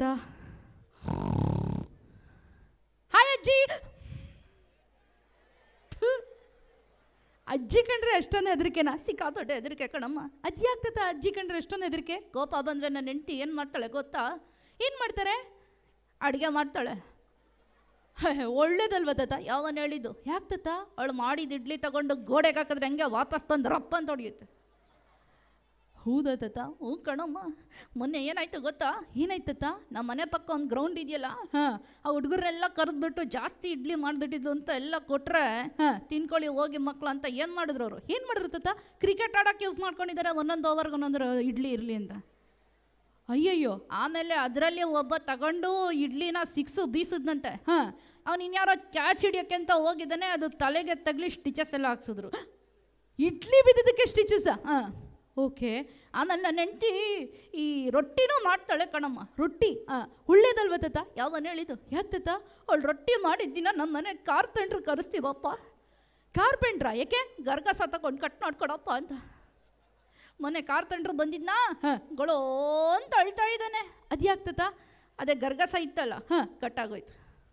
ಹಾಯ್ ಅಜ್ಜಿ ಥು. ಅಜ್ಜಿ ಕಂಡ್ರೆ ಅಷ್ಟೊಂದು ಹೆದರಿಕೆನಾ ಸಿಕ್ಕಾತೊಟ್ಟೆ ಹೆದರಿಕೆ ಕಣಮ್ಮ ಅಜ್ಜಿ ಆಗ್ತದ ಅಜ್ಜಿ ಕಂಡ್ರೆ ಅಷ್ಟೊಂದು ಹೆದರಿಕೆ ಕೋಪ ಬಂದರೆ ನನ್ನ ಹೆಂಡತಿ ಏನು ಮಾಡ್ತಾಳೆ ಗೊತ್ತಾ ಏನು ಮಾಡ್ತಾರೆ ಅಡುಗೆ ಮಾಡ್ತಾಳೆ ಒಳ್ಳೇದಲ್ವ ತಾತ ಯಾವನ್ ಹೇಳಿದ್ದು ಯಾಕೆ ತಾತ ಅವಳು ಮಾಡಿದ ಇಡ್ಲಿ ತಗೊಂಡು ಗೋಡೆಗೆ ಹಾಕಿದ್ರೆ ಹಂಗೆ ವಾಪಸ್ ತಂದು ರಪ್ಪ ಅಂತ ಹೊಡಿಯುತ್ತೆ ಹೌದಾ ತಾತ ಹ್ಞೂ ಕಣಮ್ಮ ಮೊನ್ನೆ ಏನಾಯ್ತು ಗೊತ್ತಾ ಏನಾಯ್ತು ತಾತ ನಮ್ಮ ಮನೆ ಪಕ್ಕ ಒಂದು ಗ್ರೌಂಡ್ ಇದೆಯಲ್ಲ ಹಾಂ ಆ ಹುಡುಗರೆಲ್ಲ ಕರೆದ್ಬಿಟ್ಟು ಜಾಸ್ತಿ ಇಡ್ಲಿ ಮಾಡಿಬಿಟ್ಟಿದ್ದು ಅಂತ ಎಲ್ಲ ಕೊಟ್ಟರೆ ಹಾಂ ತಿನ್ಕೊಳ್ಳಿ ಹೋಗಿ ಮಕ್ಕಳು ಅಂತ ಏನು ಮಾಡಿದ್ರು ಅವರು ಏನು ಮಾಡಿದ್ರು ತಾತ ಕ್ರಿಕೆಟ್ ಆಡೋಕ್ಕೆ ಯೂಸ್ ಮಾಡ್ಕೊಂಡಿದ್ದಾರೆ ಒಂದೊಂದು ಓವರ್ಗೆ ಒಂದೊಂದು ಇಡ್ಲಿ ಇರಲಿ ಅಂತ ಅಯ್ಯಯ್ಯೋ ಆಮೇಲೆ ಅದರಲ್ಲಿ ಒಬ್ಬ ತಗೊಂಡು ಇಡ್ಲಿನ ಸಿಕ್ಸು ಬೀಸಿದ್ನಂತೆ ಹಾಂ ಅವ್ನು ಇನ್ಯಾರೋ ಕ್ಯಾಚ್ ಹಿಡಿಯೋಕ್ಕೆ ಅಂತ ಹೋಗಿದ್ದಾನೆ ಅದು ತಲೆಗೆ ತಗಲಿ ಸ್ಟಿಚಸ್ ಎಲ್ಲ ಹಾಕ್ಸಿದ್ರು ಇಡ್ಲಿ ಬಿದ್ದಿದ್ದಕ್ಕೆ ಸ್ಟಿಚಸ್ ಹಾಂ ಓಕೆ ಆಮೇಲೆ ನನ್ನ ಹೆಂಡ್ತಿ ಈ ರೊಟ್ಟಿನೂ ಮಾಡ್ತಾಳೆ ಕಣಮ್ಮ ರೊಟ್ಟಿ ಹಾಂ ಒಳ್ಳೇದಲ್ವ ತಾತ ಯಾವನ್ ಹೇಳಿದ್ದು ಯಾಕೆ ತಾತ ಅವಳು ರೊಟ್ಟಿ ಮಾಡಿದ್ದಿನ ನಮ್ಮ ಮನೆ ಕಾರ್ಪೆಂಟ್ರ್ ಕರೆಸ್ತೀವಪ್ಪ ಕಾರ್ಪೆಂಟ್ರಾ ಯಾಕೆ ಗರ್ಗಸ ತಗೊಂಡು ಕಟ್ ಮಾಡ್ಕೊಡಪ್ಪ ಅಂತ ಮೊನ್ನೆ ಕಾರ್ಪೆಂಟ್ರು ಬಂದಿದ್ನಾ ಹಾಂ ಗೊಳೋ ಅಂತ ಅಳ್ತಾ ಇದ್ದಾನೆ ಅದ್ಯಾಗ್ತದ ಅದೇ ಗರ್ಗಸ ಇತ್ತಲ್ಲ ಹಾಂ ಕಟ್ಟಾಗೋಯ್ತು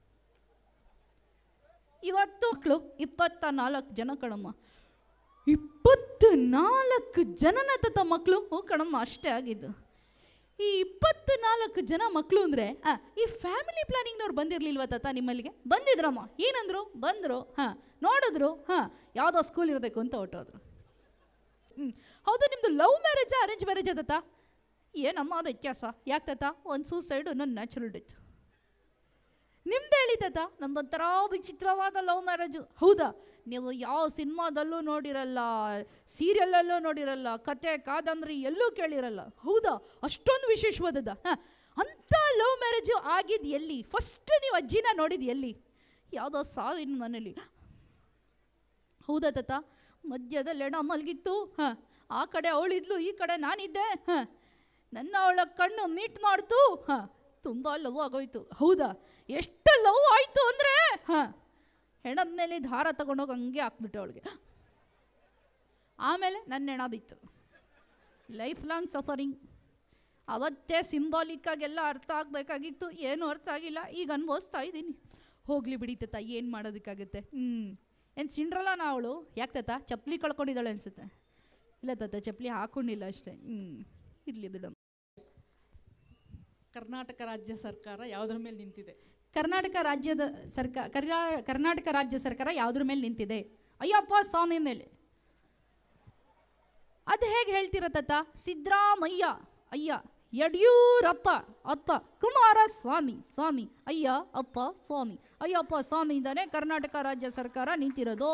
ಇವತ್ತು ಮಕ್ಕಳು ಇಪ್ಪತ್ತ ನಾಲ್ಕು ಜನ ಕಣಮ್ಮ ಇಪ್ಪತ್ತು ನಾಲ್ಕು ಜನನ ತತ್ತ ಮಕ್ಕಳು ಹ್ಞೂ ಕಣಮ್ಮ ಅಷ್ಟೇ ಆಗಿದ್ದು ಈ ಇಪ್ಪತ್ತು ನಾಲ್ಕು ಜನ ಮಕ್ಕಳು ಅಂದರೆ ಈ ಫ್ಯಾಮಿಲಿ ಪ್ಲಾನಿಂಗ್ನವ್ರು ಬಂದಿರಲಿಲ್ವ ತಾತ ನಿಮ್ಮಲ್ಲಿಗೆ ಬಂದಿದ್ರಮ್ಮ ಏನಂದ್ರು ಬಂದರು ಹಾಂ ನೋಡಿದ್ರು ಹಾಂ ಯಾವುದೋ ಸ್ಕೂಲ್ ಇರಬೇಕು ಅಂತ ಹೊಟ್ಟೋದ್ರು ಹ್ಞೂ ಹೌದು ನಿಮ್ಮದು ಲವ್ ಮ್ಯಾರೇಜಾ ಅರೇಂಜ್ ಮ್ಯಾರೇಜಾ ತಾತ ಏನಮ್ಮ ಅದು ವ್ಯತ್ಯಾಸ ಯಾಕೆ ತಾತ ಒಂದು ಸೂಸೈಡ್ ಇನ್ನೊಂದು ನ್ಯಾಚುರಲ್ ಡೆತ್ ನಿಮ್ದು ಹೇಳಿ ತಾತ ನಮ್ದೊಂಥರ ವಿಚಿತ್ರವಾದ ಲವ್ ಮ್ಯಾರೇಜು ಹೌದಾ ನೀವು ಯಾವ ಸಿನಿಮಾದಲ್ಲೂ ನೋಡಿರಲ್ಲ ಸೀರಿಯಲಲ್ಲೂ ನೋಡಿರಲ್ಲ ಕತೆ ಕಾದಂಬರಿ ಎಲ್ಲೂ ಕೇಳಿರಲ್ಲ ಹೌದಾ ಅಷ್ಟೊಂದು ವಿಶೇಷವಾದದ ಹಾಂ ಅಂಥ ಲವ್ ಮ್ಯಾರೇಜು ಆಗಿದ್ದು ಎಲ್ಲಿ ಫಸ್ಟ್ ನೀವು ಅಜ್ಜಿನ ನೋಡಿದ್ದು ಎಲ್ಲಿ ಯಾವುದೋ ಸಾವಿನ ಮನೇಲಿ ಹೌದಾ ತಾತ ಮಧ್ಯದಲ್ಲಿ ಎಡ ಮಲಗಿತ್ತು ಹಾಂ ಆ ಕಡೆ ಅವಳಿದ್ಲು ಈ ಕಡೆ ನಾನಿದ್ದೆ ಹಾಂ ನನ್ನ ಅವಳ ಕಣ್ಣು ಮೀಟ್ ಮಾಡ್ತು ಹಾಂ ತುಂಬ ಲವ್ ಆಗೋಯ್ತು ಹೌದಾ ಎಷ್ಟು ಲವ್ ಆಯಿತು ಅಂದರೆ ಹಾಂ ಹೆಣದ ಮೇಲೆ ದಾರ ತಗೊಂಡೋಗಿ ಹಂಗೆ ಹಾಕ್ಬಿಟ್ಟೆ ಅವಳಿಗೆ ಆಮೇಲೆ ನನ್ನ ಹೆಣ ಬಿತ್ತು ಲೈಫ್ ಲಾಂಗ್ ಸಫರಿಂಗ್ ಅವತ್ತೇ ಸಿಂಬಾಲಿಕ್ಕಾಗೆಲ್ಲ ಅರ್ಥ ಆಗಬೇಕಾಗಿತ್ತು ಏನೂ ಅರ್ಥ ಆಗಿಲ್ಲ ಈಗ ಅನ್ಭವಿಸ್ತಾ ಇದ್ದೀನಿ ಹೋಗ್ಲಿ ಬಿಡಿ ತಾತ ಏನು ಮಾಡೋದಕ್ಕಾಗುತ್ತೆ ಹ್ಞೂ ಏನು ಸಿಂಡ್ರಲ್ಲ ಅವಳು ಯಾಕೆ ತಾತ ಚಪ್ಪಲಿ ಕಳ್ಕೊಂಡಿದ್ದಾಳೆ ಅನ್ಸುತ್ತೆ ಇಲ್ಲ ತಾತ ಚಪ್ಪಲಿ ಹಾಕೊಂಡಿಲ್ಲ ಅಷ್ಟೇ ಹ್ಞೂ ಇರಲಿ ಬಿಡು ಕರ್ನಾಟಕ ರಾಜ್ಯ ಸರ್ಕಾರ ಯಾವುದ್ರ ಮೇಲೆ ನಿಂತಿದೆ ಕರ್ನಾಟಕ ರಾಜ್ಯದ ಸರ್ಕಾರ ಕರ್ನಾಟಕ ರಾಜ್ಯ ಸರ್ಕಾರ ಯಾವುದ್ರ ಮೇಲೆ ನಿಂತಿದೆ ಅಯ್ಯಪ್ಪ ಸ್ವಾಮಿ ಮೇಲೆ ಅದು ಹೇಗೆ ಹೇಳ್ತೀರ ತಾತ ಸಿದ್ದರಾಮಯ್ಯ ಅಯ್ಯ ಯಡಿಯೂರಪ್ಪ ಅಪ್ಪ ಕುಮಾರಸ್ವಾಮಿ ಸ್ವಾಮಿ ಅಯ್ಯ ಅಪ್ಪ ಸ್ವಾಮಿ ಅಯ್ಯಪ್ಪ ಸ್ವಾಮಿ ಇಂದಾನೆ ಕರ್ನಾಟಕ ರಾಜ್ಯ ಸರ್ಕಾರ ನಿಂತಿರೋದು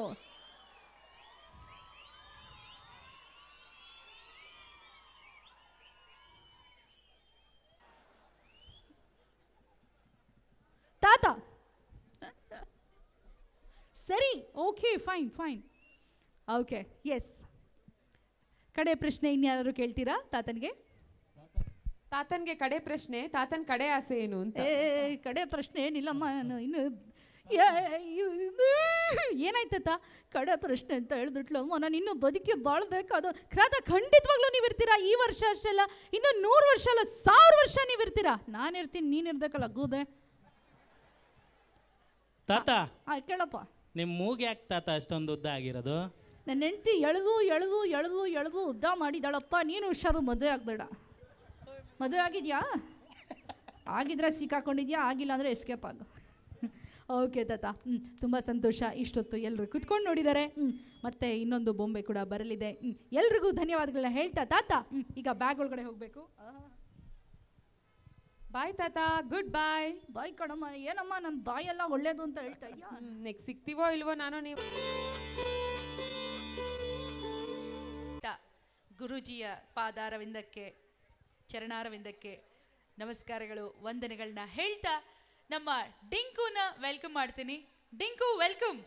ತಾತ ಸರಿ okay fine fine okay yes ಕಡೆ ಪ್ರಶ್ನೆ ಇನ್ಯಾರು ಕೇಳ್ತೀರಾ ತಾತನಿಗೆ ತಾತನ್ಗೆ ಕಡೆ ಪ್ರಶ್ನೆ ತಾತನ್ ಕಡೆ ಆಸೆ ಏನು ಅಂತ ಏ ಕಡೆ ಪ್ರಶ್ನೆ ಏನಿಲ್ಲಮ್ಮ ನಾನು ಇನ್ನು ಏ- ಇವ್- ಏನಾಯ್ತತ್ತ ಕಡೆ ಪ್ರಶ್ನೆ ಅಂತ ಹೇಳಿದ್ಬಿಟ್ಲಮ್ಮ ನಾನು ಇನ್ನೂ ಬದುಕಿ ಬಾಳ್ಬೇಕಾದ ತಾತ ಖಂಡಿತವಾಗ್ಲೂ ನೀವು ಇರ್ತೀರಾ ಈ ವರ್ಷ ಅಷ್ಟೇ ಅಲ್ಲ ಇನ್ನು ನೂರು ವರ್ಷ ಅಲ್ಲ ಸಾವಿರ ವರ್ಷ ನೀವು ಇರ್ತೀರಾ ನಾನು ಇರ್ತೀನಿ ನೀನು ಇರ್ಬೇಕಲ್ಲ ಗೂದೆ ತಾತ ಆ ಕೇಳಪ್ಪ ನಿಮ್ಮ ಮೂಗ್ ಯಾಕೆ ತಾತ ಅಷ್ಟೊಂದು ಉದ್ದ ಆಗಿರೋದು ನನ್ನ ಹೆಂಡತಿ ಎಳೆದು ಎಳೆದು ಎಳೆದು ಎಳೆದು ಉದ್ದ ಮಾಡಿದಾಳಪ್ಪ ನೀನು ಹುಷಾರು ಮದುವೆ ಆಗ್ಬೇಡ ಮದುವೆ ಆಗಿದ್ಯಾ ಆಗಿದ್ರೆ ಸಿಕ್ಕಾಕೊಂಡಿದ್ಯಾ ಆಗಿಲ್ಲ ಅಂದರೆ ಎಸ್ಕೇಪ್ ಆಗು ಓಕೆ ತಾತ ಹ್ಞೂ ತುಂಬ ಸಂತೋಷ ಇಷ್ಟೊತ್ತು ಎಲ್ಲರೂ ಕುತ್ಕೊಂಡು ನೋಡಿದ್ದಾರೆ ಹ್ಞೂ ಮತ್ತೆ ಇನ್ನೊಂದು ಬೊಂಬೆ ಕೂಡ ಬರಲಿದೆ ಹ್ಞೂ ಎಲ್ರಿಗೂ ಧನ್ಯವಾದಗಳನ್ನ ಹೇಳ್ತಾ ತಾತ ಹ್ಞೂ ಈಗ ಬ್ಯಾಗ್ ಒಳಗಡೆ ಹೋಗಬೇಕು ಬಾಯ್ ತಾತ ಗುಡ್ ಬಾಯ್ ಬಾಯ್ ಕಣಮ್ಮ ಏನಮ್ಮ ನನ್ನ ಬಾಯೆಲ್ಲ ಒಳ್ಳೇದು ಅಂತ ಹೇಳ್ತಾ ಇದೆಯಾ ನೆಕ್ಸ್ಟ್ ಸಿಗ್ತೀವೋ ಇಲ್ವೋ ನಾನು ನೀವು ಗುರೂಜಿಯ ಪಾದಾರವಿಂದಕ್ಕೆ ಚರಣಾರವಿಂದಕ್ಕೆ ನಮಸ್ಕಾರಗಳು ವಂದನೆಗಳನ್ನ ಹೇಳ್ತಾ ನಮ್ಮ ಡಿಂಕುನ ವೆಲ್ಕಮ್ ಮಾಡ್ತೀನಿ ಡಿಂಕು ವೆಲ್ಕಮ್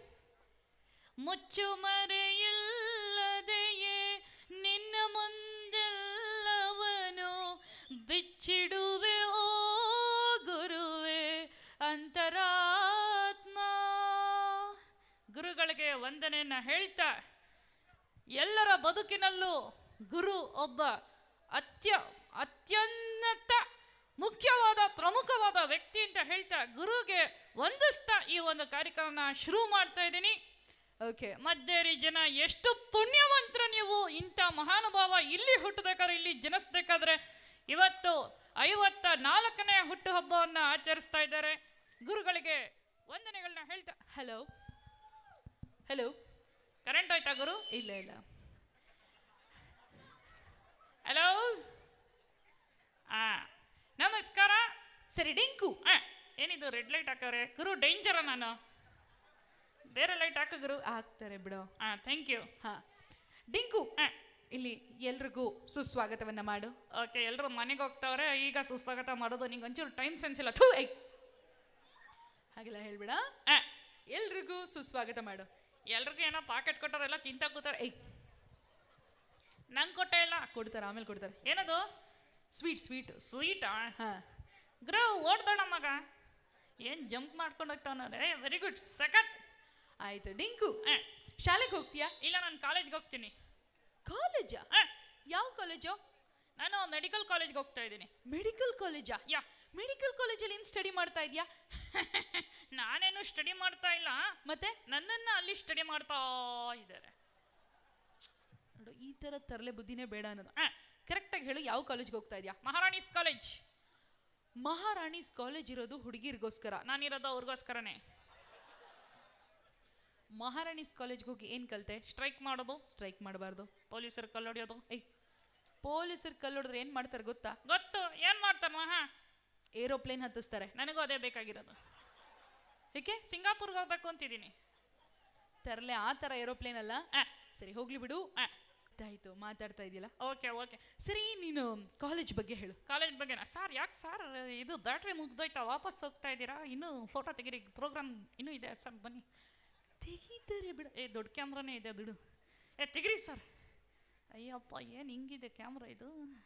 ಮುಚ್ಚುಮರೆಯಿಲ್ಲದೆಯೇ ನಿನ್ನ ಮುಂದೆಲ್ಲವನು ಬಿಚ್ಚಿಡುವೆ ಓ ಗುರುವೆ ಅಂತರಾತ್ಮ ಗುರುಗಳಿಗೆ ವಂದನೆಯನ್ನ ಹೇಳ್ತಾ ಎಲ್ಲರ ಬದುಕಿನಲ್ಲೂ ಗುರು ಒಬ್ಬ ಅತ್ಯ ಅತ್ಯುನ್ನತ ಮುಖ್ಯವಾದ ಪ್ರಮುಖವಾದ ವ್ಯಕ್ತಿ ಅಂತ ಹೇಳ್ತಾ ಗುರುಗೆ ವಂದಿಸ್ತಾ ಈ ಒಂದು ಕಾರ್ಯಕ್ರಮನ ಶುರು ಮಾಡ್ತಾ ಇದ್ದೀನಿ ಓಕೆ ಮದ್ದೇರಿ ಜನ ಎಷ್ಟು ಪುಣ್ಯವಂತರು ನೀವು ಇಂಥ ಮಹಾನುಭಾವ ಇಲ್ಲಿ ಹುಟ್ಟಬೇಕಾದ್ರೆ ಇಲ್ಲಿ ಜನಿಸ್ಬೇಕಾದ್ರೆ ಇವತ್ತು ಐವತ್ತ ನಾಲ್ಕನೇ ಹುಟ್ಟುಹಬ್ಬವನ್ನು ಆಚರಿಸ್ತಾ ಇದ್ದಾರೆ ಗುರುಗಳಿಗೆ ವಂದನೆಗಳನ್ನ ಹೇಳ್ತಾ ಹಲೋ ಹಲೋ ಕರೆಂಟ್ ಹೋಯ್ತಾ ಗುರು ಇಲ್ಲ ಇಲ್ಲ ಹಲೋ ಆ ನಮಸ್ಕಾರ ಸರಿ ಡಿಂಕು ಆ, ಏನಿದು ರೆಡ್ ಲೈಟ್ ಹಾಕವ್ರೆ ಗುರು ಡೇಂಜರ ನಾನು ಬೇರೆ ಲೈಟ್ ಹಾಕು ಗುರು ಹಾಕ್ತಾರೆ ಬಿಡು ಹಾ ಥ್ಯಾಂಕ್ ಯು ಹಾ ಡಿಂಕು ಆ, ಇಲ್ಲಿ ಎಲ್ರಿಗೂ ಸುಸ್ವಾಗತವನ್ನ ಮಾಡು ಓಕೆ ಎಲ್ಲರೂ ಮನೆಗೆ ಹೋಗ್ತಾವ್ರೆ ಈಗ ಸುಸ್ವಾಗತ ಮಾಡೋದು ನಿಂಗೆ ಒಂಚೂರು ಟೈಮ್ ಸೆನ್ಸ್ ಇಲ್ಲ ಥೂ ಐ ಹಾಗೆಲ್ಲ ಹೇಳ್ಬೇಡ ಆ, ಎಲ್ರಿಗೂ ಸುಸ್ವಾಗತ ಮಾಡು ಎಲ್ರಿಗೂ ಏನೋ ಪಾಕೆಟ್ ಕೊಟ್ಟವರೆಲ್ಲ ಚಿಂತ ಕೂತಾರೆ ಏಯ್ ನಂಗೆ ಕೊಟ್ಟೆ ಇಲ್ಲ ಕೊಡ್ತಾರೆ ಆಮೇಲೆ ಕೊಡ್ತಾರೆ ಏನದು ಸ್ವೀಟ್ ಸ್ವೀಟ್ ಸ್ವೀಟಾ ಹಾಂ ಗ್ರೋ ಓಡ್ದೋಣ ಮಗ ಏನು ಜಂಪ್ ಮಾಡ್ಕೊಂಡು ಹೋಗ್ತಾವನ ಏ ವೆರಿ ಗುಡ್ ಸಖತ್ ಆಯ್ತು ಡಿಂಕು ಶಾಲೆಗೆ ಹೋಗ್ತೀಯಾ ಇಲ್ಲ ನಾನು ಕಾಲೇಜ್ಗೆ ಹೋಗ್ತೀನಿ ಕಾಲೇಜಾ ಯಾವ ಕಾಲೇಜು ನಾನು ಮೆಡಿಕಲ್ ಕಾಲೇಜ್ಗೆ ಹೋಗ್ತಾ ಇದ್ದೀನಿ ಮೆಡಿಕಲ್ ಕಾಲೇಜಾ ಯಾ ಮೆಡಿಕಲ್ ಕಾಲೇಜಲ್ಲಿ ಏನು ಸ್ಟಡಿ ಮಾಡ್ತಾ ಇದೆಯಾ ನಾನೇನು ಸ್ಟಡಿ ಮಾಡ್ತಾ ಇಲ್ಲ ಮತ್ತೆ ನನ್ನನ್ನ ಅಲ್ಲಿ ಸ್ಟಡಿ ಮಾಡ್ತಾ ಇದ್ದಾರೆ ನೋಡು ಈ ಥರ ತರಲೆ ಬುದ್ಧಿನೇ ಬೇಡ ಅನ್ನೋದು ಕರೆಕ್ಟಾಗಿ ಹೇಳು ಯಾವ ಕಾಲೇಜ್ಗೆ ಹೋಗ್ತಾ ಇದೆಯಾ ಮಹಾರಾಣೀಸ್ ಕಾಲೇಜ್ ಮಹಾರಾಣೀಸ್ ಕಾಲೇಜ್ ಇರೋದು ಹುಡುಗಿರಿಗೋಸ್ಕರ ನಾನಿರೋದು ಅವ್ರಿಗೋಸ್ಕರನೇ ಮಹಾರಾಣೀಸ್ ಕಾಲೇಜ್ಗೆ ಹೋಗಿ ಏನು ಕಲಿತೆ ಸ್ಟ್ರೈಕ್ ಮಾಡೋದು ಸ್ಟ್ರೈಕ್ ಮಾಡಬಾರ್ದು ಪೊಲೀಸರು ಕಲ್ಲೊಡೆಯೋದು ಏಯ್ ಪೊಲೀಸರು ಕಲ್ಲೊಡಿದ್ರೆ ಏನು ಮಾಡ್ತಾರೆ ಗೊತ್ತಾ ಗೊತ್ತು ಏನು ಮಾಡ್ತಾರೆ ಮಹಾ ಏರೋಪ್ಲೇನ್ ಹತ್ತಿಸ್ತಾರೆ ನನಗೂ ಅದೇ ಬೇಕಾಗಿರೋದು ಏಕೆ ಸಿಂಗಾಪುರ್ಗೆ ಹೋಗ್ಬೇಕು ಅಂತಿದ್ದೀನಿ ತರಲೆ ಆ ಥರ ಏರೋಪ್ಲೇನ್ ಅಲ್ಲ ಸರಿ ಹೋಗ್ಲಿ ಬಿಡು ಆಯ್ತು ಮಾತಾಡ್ತಾ ಇದೆಯಲ್ಲ ಓಕೆ ಓಕೆ ಸರಿ ನೀನು ಕಾಲೇಜ್ ಬಗ್ಗೆ ಹೇಳು ಕಾಲೇಜ್ ಬಗ್ಗೆನಾ ಸರ್ ಯಾಕೆ ಸರ್ ಇದು ಬ್ಯಾಟ್ರಿ ಮುಗ್ದೋಯ್ತಾ ವಾಪಸ್ ಹೋಗ್ತಾ ಇದ್ದೀರಾ ಇನ್ನೂ ಫೋಟೋ ತೆಗೀರಿ ಪ್ರೋಗ್ರಾಮ್ ಇನ್ನೂ ಇದೆ ಸರ್ ಬನ್ನಿ ತೆಗೀತಾರೆ ಬಿಡು ಏ ದೊಡ್ಡ ಕ್ಯಾಮ್ರಾನೇ ಇದೆ ಬಿಡು ಏ ತೆಗಿರಿ ಸರ್ ಅಯ್ಯಪ್ಪ ಏನು ಹಿಂಗಿದೆ ಕ್ಯಾಮ್ರಾ ಇದು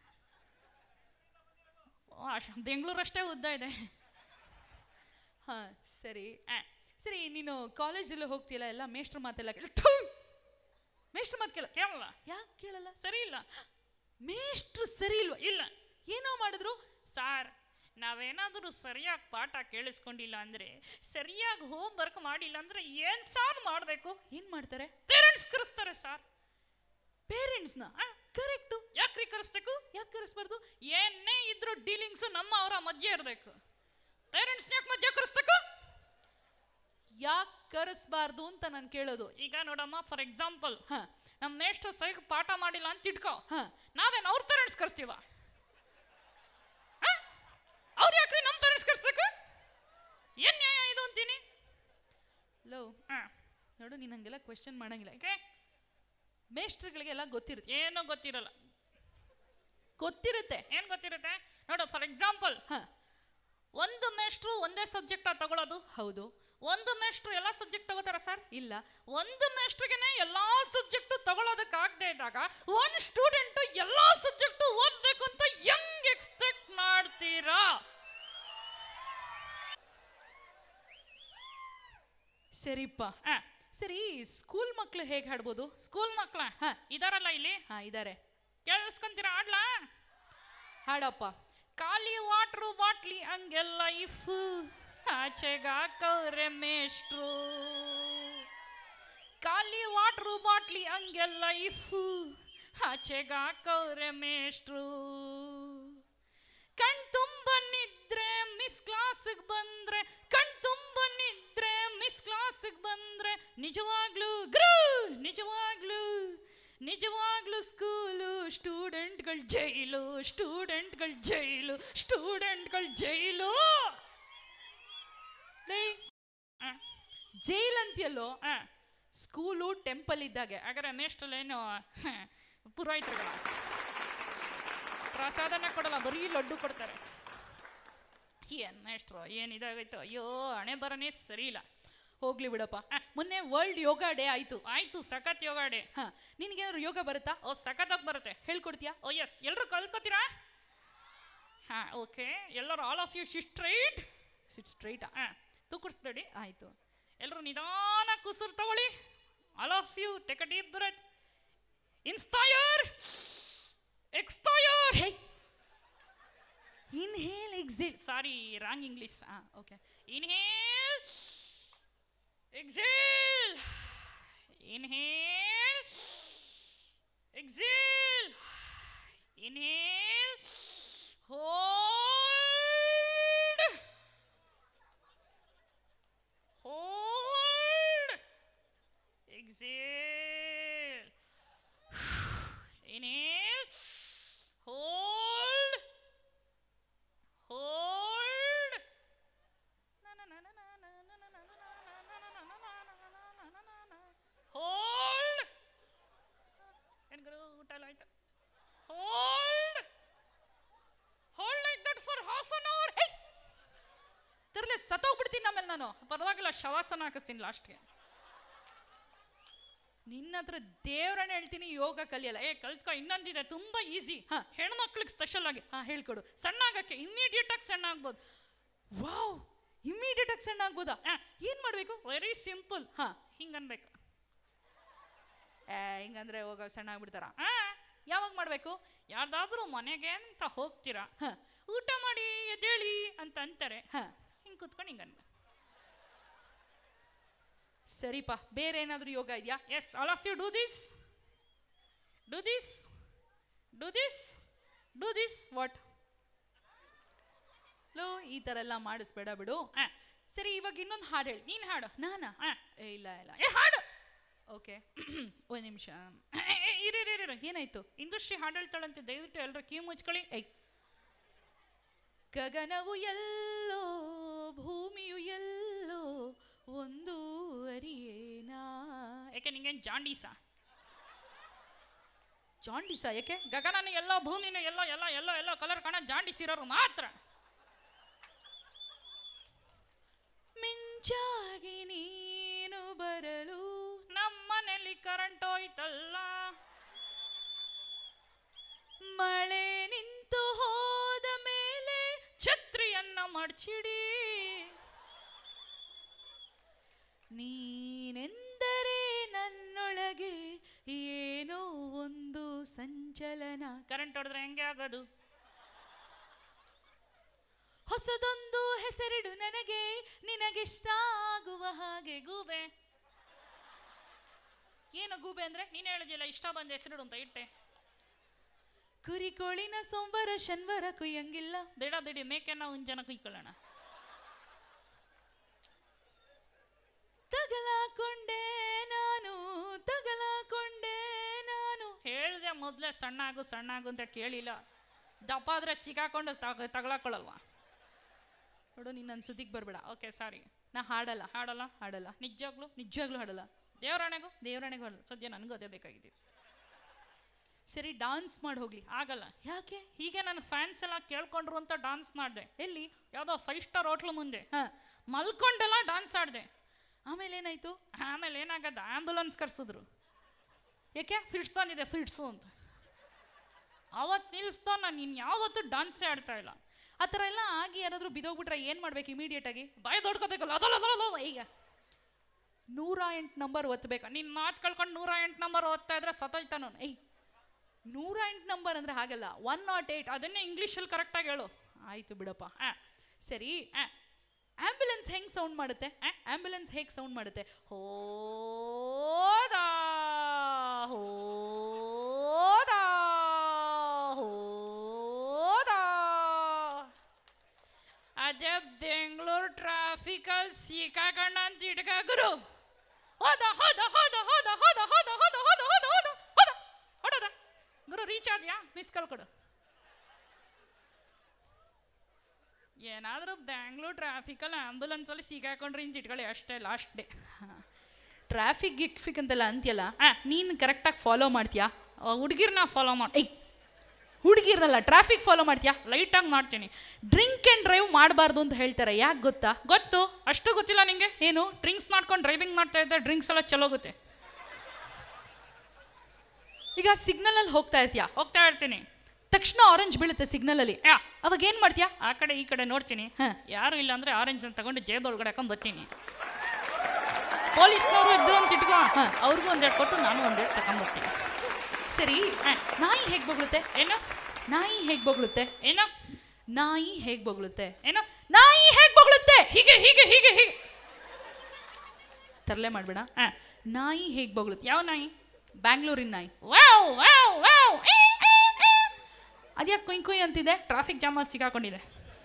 ಬೆಂಗಳೂರಷ್ಟೇ ಉದ್ದ ಇದೆ ಹಾಂ ಸರಿ ಆ, ಸರಿ ನೀನು ಕಾಲೇಜಲ್ಲಿ ಹೋಗ್ತೀಯಲ್ಲ ಎಲ್ಲ ಮೇಷ್ಟ್ರ ಮಾತೆಲ್ಲ ಕೇಳ ಮೇಷ್ಟ್ರ ಮಾತು ಕೇಳ ಕೇಳಲ್ಲ ಯಾಕೆ ಕೇಳಲ್ಲ ಸರಿ ಇಲ್ಲ ಮೇಷ್ಟ್ರು ಸರಿ ಇಲ್ವಾ ಇಲ್ಲ ಏನೋ ಮಾಡಿದ್ರು ಸಾರ್ ನಾವೇನಾದರೂ ಸರಿಯಾಗಿ ಪಾಠ ಕೇಳಿಸ್ಕೊಂಡಿಲ್ಲ ಅಂದ್ರೆ ಸರಿಯಾಗಿ ಹೋಮ್ ವರ್ಕ್ ಮಾಡಿಲ್ಲ ಅಂದ್ರೆ ಏನ್ ಸಾರ್ ಮಾಡಬೇಕು ಏನ್ ಮಾಡ್ತಾರೆ ಪೇರೆಂಟ್ಸ್ ಕರೆಸ್ತಾರೆ ಸಾರ್ ಪೇರೆಂಟ್ಸ್ನ ಕರೆಕ್ಟು ಯಾಕ್ರಿ ಕರೆಸ್ಬೇಕು ಯಾಕೆ ಕರೆಸ್ಬಾರ್ದು ಏನೇ ಇದ್ರು ಡೀಲಿಂಗ್ಸು ನಮ್ಮ ಅವರ ಮಧ್ಯೆ ಇರಬೇಕು ಪೇರೆಂಟ್ಸ್ನ ಯಾಕೆ ಮಧ್ಯೆ ಕರೆಸ್ಬೇಕು ಯಾಕೆ ಕರೆಸ್ಬಾರ್ದು ಅಂತ ನಾನು ಕೇಳೋದು ಈಗ ನೋಡಮ್ಮ ಫಾರ್ ಎಕ್ಸಾಂಪಲ್ ಹ ನಮ್ಮ ನೆಕ್ಸ್ಟ್ ಸೈಕ್ ಪಾಠ ಮಾಡಿಲ್ಲ ಅಂತ ಇಟ್ಕೋ ಹ ನಾವೇನು ಅವ್ರ ಪೇರೆಂಟ್ಸ್ ಕರೆಸ್ತೀವ ಅವ್ರು ಯಾಕ್ರಿ ನಮ್ಮ ಪೇರೆಂಟ್ಸ್ ಕರ್ಸಕ್ಕೆ ಏನ್ ನ್ಯಾಯ ಇದು ಅಂತೀನಿ ಲೋ ನೋಡು ನೀನು ಹಂಗೆಲ್ಲ ಕ್ವೆಶನ್ ಮಾಡಂಗಿಲ್ಲ ಯಾಕೆ ಮೇಸ್ಟ್ರುಗಳಿಗೆಲ್ಲ ಗೊತ್ತಿರುತ್ತೆ ಏನೋ ಗೊತ್ತಿರಲ್ಲ ಗೊತ್ತಿರುತ್ತೆ ಏನು ಗೊತ್ತಿರುತ್ತೆ ನೋಡು ಫಾರ್ ಎಕ್ಸಾಂಪಲ್ ಹ ಒಂದು ಮೇಷ್ಟ್ರು ಒಂದೇ ಸಬ್ಜೆಕ್ಟ್ ತಗೊಳ್ಳೋದು ಹೌದು ಒಂದು ಮೇಷ್ಟ್ರು ಎಲ್ಲ ಸಬ್ಜೆಕ್ಟ್ ತಗೋತಾರ ಸರ್ ಇಲ್ಲ ಒಂದು ಮೇಷ್ಟ್ರಿಗೆನೆ ಎಲ್ಲಾ ಸಬ್ಜೆಕ್ಟು ತಗೊಳ್ಳೋದಕ್ಕಾಗದೇ ಇದ್ದಾಗ ಒಂದು ಸ್ಟೂಡೆಂಟ್ ಎಲ್ಲಾ ಸಬ್ಜೆಕ್ಟು ಓದ್ಬೇಕು ಅಂತ ಹೆಂಗ್ ಎಕ್ಸ್ಪೆಕ್ಟ್ ಮಾಡ್ತೀರಾ ಸರಿಪ್ಪ ಆ, ಸರಿ ಸ್ಕೂಲ್ ಮಕ್ಳು ಹೇಗೆ ಹಾಡ್ಬೋದು ಸ್ಕೂಲ್ ಮಕ್ಳ ಹಾ ಇದಾರಲ್ಲ ಇಲ್ಲಿ ಹಾ ಇದಾರೆ ಕೇಳಿಸ್ಕೊಂತೀರಾ ಆಡ್ಲಾ ಹಾಡಪ್ಪ ಖಾಲಿ ವಾಟ್ರು ಬಾಟ್ಲಿ ಹಂಗೆ ಲೈಫ್ ಆಚೆಗಾಕವ್ರೆ ಮೇಷ್ಟ್ರು ಖಾಲಿ ವಾಟ್ರು ಬಾಟ್ಲಿ ಹಂಗೆ ಲೈಫ್ ಆಚೆಗಾಕವ್ರೆ ಮೇಷ್ಟ್ರು ಕಣ್ ತುಂಬ ನಿದ್ರೆ ಮಿಸ್ ಕ್ಲಾಸಿಗೆ ಬಂದ್ರೆ ಕಣ್ ತುಂಬ ನಿದ್ರೆ ಸ್ಟೂಡೆಂಟ್ಗಳ ಜೈಲು ಸ್ಟೂಡೆಂಟ್ಗಳ ಜೈಲು ಸ್ಟೂಡೆಂಟ್ಗಳ ಜೈಲು ಲೇ ಆ, ಜೈಲ್ ಅಂತೀಯಲ್ಲೋ ಆ, ಸ್ಕೂಲು ಟೆಂಪಲ್ ಇದ್ದಾಗೆ ಹಾಗಾದ್ರೆ ನೆಕ್ಸ್ಟ್ ಏನು ಪುರೋಹಿತರುಗಳ ಪ್ರಸಾದನ ಕೊಡಲ್ಲ ಬರೀ ಲಡ್ಡು ಕೊಡ್ತಾರೆ ಏನ್ ನೆಕ್ಸ್ಟ್ರು ಏನು ಇದಾಗೈತು ಅಯ್ಯೋ ಹಣೆ ಬರನೇ ಸರಿ ಇಲ್ಲ ಹೋಗ್ಲಿ ಬಿಡಪ್ಪ ಆ, ಮೊನ್ನೆ ವರ್ಲ್ಡ್ ಯೋಗ ಡೇ ಆಯ್ತು ಆಯ್ತು ಸಖತ್ ಯೋಗ ಡೇ ಹಾ ನಿನಗೇನಾದ್ರು ಯೋಗ ಬರುತ್ತಾ ಓ ಸಖತ್ತಾಗಿ ಬರುತ್ತೆ ಹೇಳ್ಕೊಡ್ತೀಯಾ ಓ ಎಸ್ ಎಲ್ಲರೂ ಕಲ್ತ್ಕೋತೀರಾ ಹಾ ಓಕೆ ಎಲ್ಲರೂ all of you sit straight sit ಸ್ಟ್ರೈಟಾ ಹಾಂ ತೂಕಡಿಸ್ಬೇಡಿ ಆಯಿತು ಎಲ್ಲರೂ ನಿಧಾನ ಕುಸುರು ತಗೊಳ್ಳಿ all of you take a deep breath inspire expire hey inhale exhale sorry wrong English ಹಾಂ okay inhale exhale inhale exhale inhale hold hold exhale inhale hold hold hold ಏನ್ಗರು ಊಟ ಎಲ್ಲ ಆಯ್ತಾ hold hold like that for half an hour ತರಲೆ ಸತ್ತೋಗ್ಬಿಡ್ತೀನಿ ಆಮೇಲೆ ನಾನು ಪರವಾಗಿಲ್ಲ ಶವಾಸನ ಹಾಕಿಸ್ತೀನಿ ಲಾಸ್ಟ್ಗೆ ನಿನ್ನ ಹತ್ರ ದೇವ್ರನ್ನ ಹೇಳ್ತೀನಿ ಯೋಗ ಕಲಿಯಲ್ಲ ಏ ಕಲ್ತ್ಕೊ ಇನ್ನೊಂದಿದೆ ತುಂಬಾ ಈಸಿ ಹಾ ಹೆಣ್ಮಕ್ಳಿಗೆ ಸ್ಪೆಷಲ್ ಆಗಿ ಹಾ ಹೇಳ್ಕೊಡು ಸಣ್ಣ ಆಗಕ್ಕೆ ಇಮಿಡಿಯೇಟ್ ಆಗಿ ಸಣ್ಣ ಆಗ್ಬೋದು ವಾವ್ ಇಮಿಡಿಯೇಟ್ ಆಗಿ ಸಣ್ಣ ಆಗ್ಬೋದಾ ಆ, ಏನ್ ಮಾಡ್ಬೇಕು ವೆರಿ ಸಿಂಪಲ್ ಹಾ ಹಿಂಗನ್ಬೇಕು ಏ ಹಿಂಗಂದ್ರೆ ಹೋಗ ಸಣ್ಣ ಆಗ್ಬಿಡ್ತಾರ ಆ ಯಾವಾಗ ಮಾಡ್ಬೇಕು ಯಾವ್ದಾದ್ರೂ ಮನೆಗೆ ಅಂತ ಹೋಗ್ತೀರಾ ಹ ಊಟ ಮಾಡಿ ಎದ್ದೇಳಿ ಅಂತ ಅಂತಾರೆ ಹ ಹಿಂಗ್ ಕುತ್ಕೊಂಡು ಹಿಂಗನ್ಬೇಕು ಸರಿಪ ಬೇರೆ ಏನಾದರೂ ಯೋಗ ಇದೆಯಾ yes all of you do this do this do this do this what ಲೋ ಈ ಥರ ಎಲ್ಲ ಮಾಡಿಸ್ಬೇಡ ಬಿಡು ಆ, ಸರಿ ಇವಾಗ ಇನ್ನೊಂದು ಹಾಡು ಹೇಳಿ ನೀನು ಹಾಡು ನಾನಾ ಆ, ಏ ಇಲ್ಲ ಇಲ್ಲ ಏ ಹಾಡು ಓಕೆ ಒಂದು ನಿಮಿಷ ಇರಿ ಇರಿ ಇರಿ ಏನಾಯ್ತು ಇಂದುಶ್ರೀ ಹಾಡು ಹೇಳ್ತಾಳಂತೆ ದಯವಿಟ್ಟು ಎಲ್ಲರೂ ಕ್ಯೂ ಮುಚ್ಕೊಳ್ಳಿ ಐ ಗಗನವು ಎಲ್ಲೋ ಭೂಮಿಯು ಎಲ್ಲೋ ಒಂದು ಅರಿಯೇನಾ ಯಾಕೆ ನಿಂಗೇನು ಜಾಂಡೀಸಾ ಜಾಂಡೀಸಾ ಯಾಕೆ ಗಗನನು ಎಲ್ಲೋ ಭೂಮಿನೂ ಎಲ್ಲೋ ಎಲ್ಲೋ ಎಲ್ಲೋ ಎಲ್ಲೋ ಕಲರ್ ಕಾಣ ಜಾಂಡೀಸ್ ಇರೋರು ಮಾತ್ರ ಮಿಂಚಾಗಿ ನೀನು ಬರಲು ನಮ್ಮನೆಯಲ್ಲಿ ಕರೆಂಟ್ ಹೋಯ್ತಲ್ಲ ಮಳೆ ನಿಂತು ಹೋದ ಮೇಲೆ ಛತ್ರಿಯನ್ನ ಮಡ್ಚಿಡಿ ನೀನೆಂದರೆ ನನ್ನೊಳಗೆ ಏನೋ ಒಂದು ಸಂಚಲನ ಕರೆಂಟ್ ಹೊಡೆದ್ರೆ ಹೆಂಗೆ ಆಗೋದು ಹೊಸದೊಂದು ಹೆಸರಿಡು ನನಗೆ ನಿನಗಿಷ್ಟ ಆಗುವ ಹಾಗೆ ಗೂಬೆ ಏನು ಗೂಬೆ ಅಂದ್ರೆ ನೀನು ಹೇಳಿದಿಲ್ಲ ಇಷ್ಟ ಬಂದ ಹೆಸರಿಡು ಅಂತ ಇಟ್ಟೆ ಕುರಿಕೋಳಿನ ಸೋಮವಾರ ಶನಿವಾರ ಕುಯ್ಯಂಗಿಲ್ಲ ದಿಡ ದಿಡಿ ಮೇಕೆನ ಉಂಜನ ಕುಯ್ಕೊಳ್ಳೋಣ ತಗಲಾಕೊಂಡೆ ನಾನು ತಗಲಾಕೊಂಡೆ ನಾನು ಹೇಳ್ದೆ ಮೊದಲೇ ಸಣ್ಣ ಆಗು ಸಣ್ಣ ಆಗು ಅಂತ ಕೇಳಿಲ್ಲ ದಪ್ಪ ಆದ್ರೆ ಸಿಗಾಕೊಂಡು ತಗ ತಗೊಳಕೊಳ್ಳಲ್ವಾ ನೋಡು ನೀನು ನನ್ನ ಸುದ್ದಿಗೆ ಬರಬೇಡ ಓಕೆ ಸಾರಿ ನಾ ಹಾಡಲ್ಲ ಹಾಡಲ್ಲ ಹಾಡಲ್ಲ ನಿಜವಾಗ್ಲು ನಿಜವಾಗ್ಲೂ ಹಾಡಲ್ಲ ದೇವರಾಣೆಗೂ ದೇವರಾಣೆಗೂ ಹಾಡಲ್ಲ ಸದ್ಯ ನನಗೂ ಅದೇ ಬೇಕಾಗಿದೆ ಸರಿ ಡಾನ್ಸ್ ಮಾಡಿ ಹೋಗ್ಲಿ ಆಗಲ್ಲ ಯಾಕೆ ಹೀಗೆ ನನ್ನ ಫ್ಯಾನ್ಸ್ ಎಲ್ಲ ಕೇಳ್ಕೊಂಡ್ರು ಅಂತ ಡಾನ್ಸ್ ಮಾಡಿದೆ ಎಲ್ಲಿ ಯಾವುದೋ ಫೈವ್ ಸ್ಟಾರ್ ಹೋಟ್ಲು ಮುಂದೆ ಹಾಂ ಮಲ್ಕೊಂಡೆಲ್ಲ ಡಾನ್ಸ್ ಆಡಿದೆ ಆಮೇಲೆ ಏನಾಯ್ತು ಆಮೇಲೆ ಏನಾಗದ ಆಂಬುಲೆನ್ಸ್ ಕರ್ಸಿದ್ರು ಯಾಕೆ ಫಿಟ್ಸ್ ತಂದಿದೆ ಫಿಟ್ಸು ಅಂತ ಅವತ್ತು ನಿಲ್ಲಿಸ್ತಾ ನಾನು ಇನ್ನು ಯಾವತ್ತೂ ಡಾನ್ಸೇ ಆಡ್ತಾ ಇಲ್ಲ ಆ ಥರ ಎಲ್ಲ ಆಗಿ ಯಾರಾದರೂ ಬಿದೋಗ್ಬಿಟ್ರೆ ಏನು ಮಾಡ್ಬೇಕು ಇಮಿಡಿಯೇಟ್ ಆಗಿ ಬಾಯ್ ದೊಡ್ಕೋಬೇಕಲ್ಲ ಅದಲ್ಲ ಅದಲ್ಲ ಅದಲ್ಲ ಈಗ ನೂರ ಎಂಟು ನಂಬರ್ ಒತ್ತಬೇಕು ನಿನ್ನ ಮಾತು ಕಳ್ಕೊಂಡು ನೂರ ಎಂಟು ನಂಬರ್ ಓದ್ತಾ ಇದ್ರೆ ಸತ್ತೋಯ್ತಾ ನಾನು ಏಯ್ ನೂರ ಎಂಟು ನಂಬರ್ ಅಂದರೆ ಹಾಗಲ್ಲ ಒನ್ ನಾಟ್ ಏಯ್ಟ್ ಅದನ್ನೇ ಇಂಗ್ಲೀಷಲ್ಲಿ ಕರೆಕ್ಟಾಗಿ ಹೇಳು ಆಯಿತು ಬಿಡಪ್ಪ ಆ ಸರಿ ಆ ಆ್ಯಂಬುಲೆನ್ಸ್ ಹೆಂಗೆ ಸೌಂಡ್ ಮಾಡುತ್ತೆ ಆ್ಯಂಬುಲೆನ್ಸ್ ಹೇಗೆ ಸೌಂಡ್ ಮಾಡುತ್ತೆ ಹೋದ ಹೋದ ಹೋದ ಅದೇ ಬೆಂಗಳೂರು ಟ್ರಾಫಿಕಲ್ಲಿ ಸಿಕ್ಕಾಕಣ್ಣ ಅಂತ ಇಟ್ಕಾಕರು ಹೋದ ಹೋದ ಹೋದ ಹೋದ ಹೋದ ಹೋದ ಹೋದ ಹೋದ ಹೋದ ಹೋದ ಹೋದ ಹೊಡೋದ ಗುರು ರೀಚ್ ರೀಚ್ ಆದ್ಯಾ ಮಿಸ್ ಕಾಲ್ ಕೊಡು ಏನಾದರೂ ಬ್ಯಾಂಗ್ಳೂರ್ ಟ್ರಾಫಿಕಲ್ಲಿ ಆಂಬುಲೆನ್ಸಲ್ಲಿ ಸಿಗಾಕೊಂಡ್ರೆ ಇಂತ ಇಟ್ಕೊಳ್ಳಿ ಅಷ್ಟೇ ಲಾಸ್ಟ್ ಡೇ ಟ್ರಾಫಿಕ್ ಗಿಕ್ಫಿಕ್ ಅಂತೆಲ್ಲ ಅಂತೀಯಲ್ಲ ನೀನು ಕರೆಕ್ಟಾಗಿ ಫಾಲೋ ಮಾಡ್ತೀಯಾ ಹುಡುಗಿರ್ನ ಫಾಲೋ ಮಾಡಿ ಏಯ್ ಹುಡುಗಿರಲ್ಲ ಟ್ರಾಫಿಕ್ ಫಾಲೋ ಮಾಡ್ತೀಯಾ ಲೈಟಾಗಿ ಮಾಡ್ತೀನಿ ಡ್ರಿಂಕ್ ಆ್ಯಂಡ್ ಡ್ರೈವ್ ಮಾಡಬಾರ್ದು ಅಂತ ಹೇಳ್ತಾರೆ ಯಾಕೆ ಗೊತ್ತಾ ಗೊತ್ತು ಅಷ್ಟು ಗೊತ್ತಿಲ್ಲ ನಿಂಗೆ ಏನು ಡ್ರಿಂಕ್ಸ್ ಮಾಡ್ಕೊಂಡು ಡ್ರೈವಿಂಗ್ ಮಾಡ್ತಾ ಇದ್ದೆ ಡ್ರಿಂಕ್ಸ್ ಎಲ್ಲ ಚಲೋಗುತ್ತೆ ಈಗ ಸಿಗ್ನಲ್ ಅಲ್ಲಿ ಹೋಗ್ತಾ ಇರ್ತೀಯಾ ಹೋಗ್ತಾ ಇರ್ತೀನಿ ತಕ್ಷಣ ಆರೆಂಜ್ ಬೀಳುತ್ತೆ ಸಿಗ್ನಲ್ ಅಲ್ಲಿ ಯಾ ಅವಾಗ ಏನ್ ಮಾಡ್ತೀಯಾ ಆ ಕಡೆ ಈ ಕಡೆ ನೋಡ್ತೀನಿ ಹ. ಯಾರು ಇಲ್ಲ ಅಂದ್ರೆ ಆರೆಂಜ್ ಅಂತ ತಗೊಂಡು ಜೇಬೊಳಗಡೆ ಹಾಕೊಂಡು ಬರ್ತೀನಿ ಪೊಲೀಸ್ನವರು ಇದ್ರು ಅಂತ ಇಟ್ಕೋ ಹ. ಅವ್ರಿಗೂ ಒಂದೆರಡು ಕೊಟ್ಟು ನಾನು ಒಂದೆರಡು ತಗೊಂಡ್ಬರ್ತೀನಿ ಸರಿ ನಾಯಿ ಹೇಗ್ ಬೊಗಳುತ್ತೆ ಏನು ನಾಯಿ ಹೇಗ್ ಬೊಗಳುತ್ತೆ ಏನು ನಾಯಿ ಹೇಗ್ ಬೊಗಳುತ್ತೆ ಏನು ನಾಯಿ ಹೇಗ್ ಬೊಗಳುತ್ತೆ ಹೀಗೆ ಹೀಗೆ ಹೀಗೆ ಹೀಗೆ ತರಲೆ ಮಾಡ್ಬೇಡ ಹ. ನಾಯಿ ಹೇಗ್ ಬೊಗಳುತ್ತೆ ಯಾವ ನಾಯಿ ಬ್ಯಾಂಗ್ಳೂರಿನ ನಾಯಿ ವಾವ್ ವಾವ್ ವಾವ್ ಈ, ಈ, ಈ. ಅದ್ಯಾಕೆ ಕುಯ್ ಕುಯ್ ಅಂತಿದೆ ಟ್ರಾಫಿಕ್ ಜಾಮಲ್ಲಿ ಸಿಗಾಕೊಂಡಿದೆ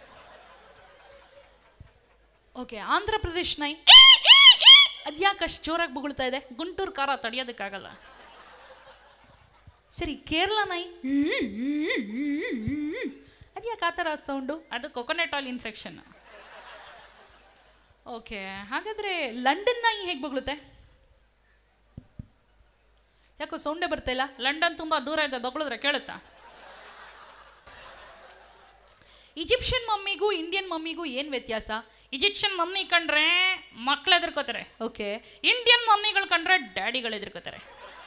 ಓಕೆ ಆಂಧ್ರ ಪ್ರದೇಶ್ ನಾಯಿ ಅದ್ಯಾಕೆ ಅಷ್ಟು ಜೋರಾಗಿ ಬೊಗಳ್ತಾ ಇದೆ ಗುಂಟೂರು ಕಾರ ತಡೆಯೋದಕ್ಕಾಗಲ್ಲ ಸರಿ ಕೇರಳ ನಾಯಿ ಅದ್ಯಾಕೆ ಆ ಥರ ಸೌಂಡು ಅದು ಕೊಕೊನೆಟ್ ಆಯಿಲ್ ಇನ್ಫೆಕ್ಷನ್ ಓಕೆ ಹಾಗಾದ್ರೆ ಲಂಡನ್ ನಾಯಿ ಹೇಗೆ ಬೊಗಳುತ್ತೆ ಯಾಕೋ ಸೌಂಡೇ ಬರ್ತಾ ಇಲ್ಲ ಲಂಡನ್ ತುಂಬಾ ದೂರ ಇದೆ ಬೊಗಳಿದ್ರೆ ಕೇಳುತ್ತಾ ಈಜಿಪ್ಷಿಯನ್ ಮಮ್ಮಿಗೂ ಇಂಡಿಯನ್ ಮಮ್ಮಿಗೂ ಏನು ವ್ಯತ್ಯಾಸ ಈಜಿಪ್ಷಿಯನ್ ಮಮ್ಮಿ ಕಂಡ್ರೆ ಮಕ್ಳು ಎದುರ್ಕೋತಾರೆ ಓಕೆ ಇಂಡಿಯನ್ ಮಮ್ಮಿಗಳು ಕಂಡ್ರೆ ಡ್ಯಾಡಿಗಳು ಎದುರ್ಕೋತಾರೆ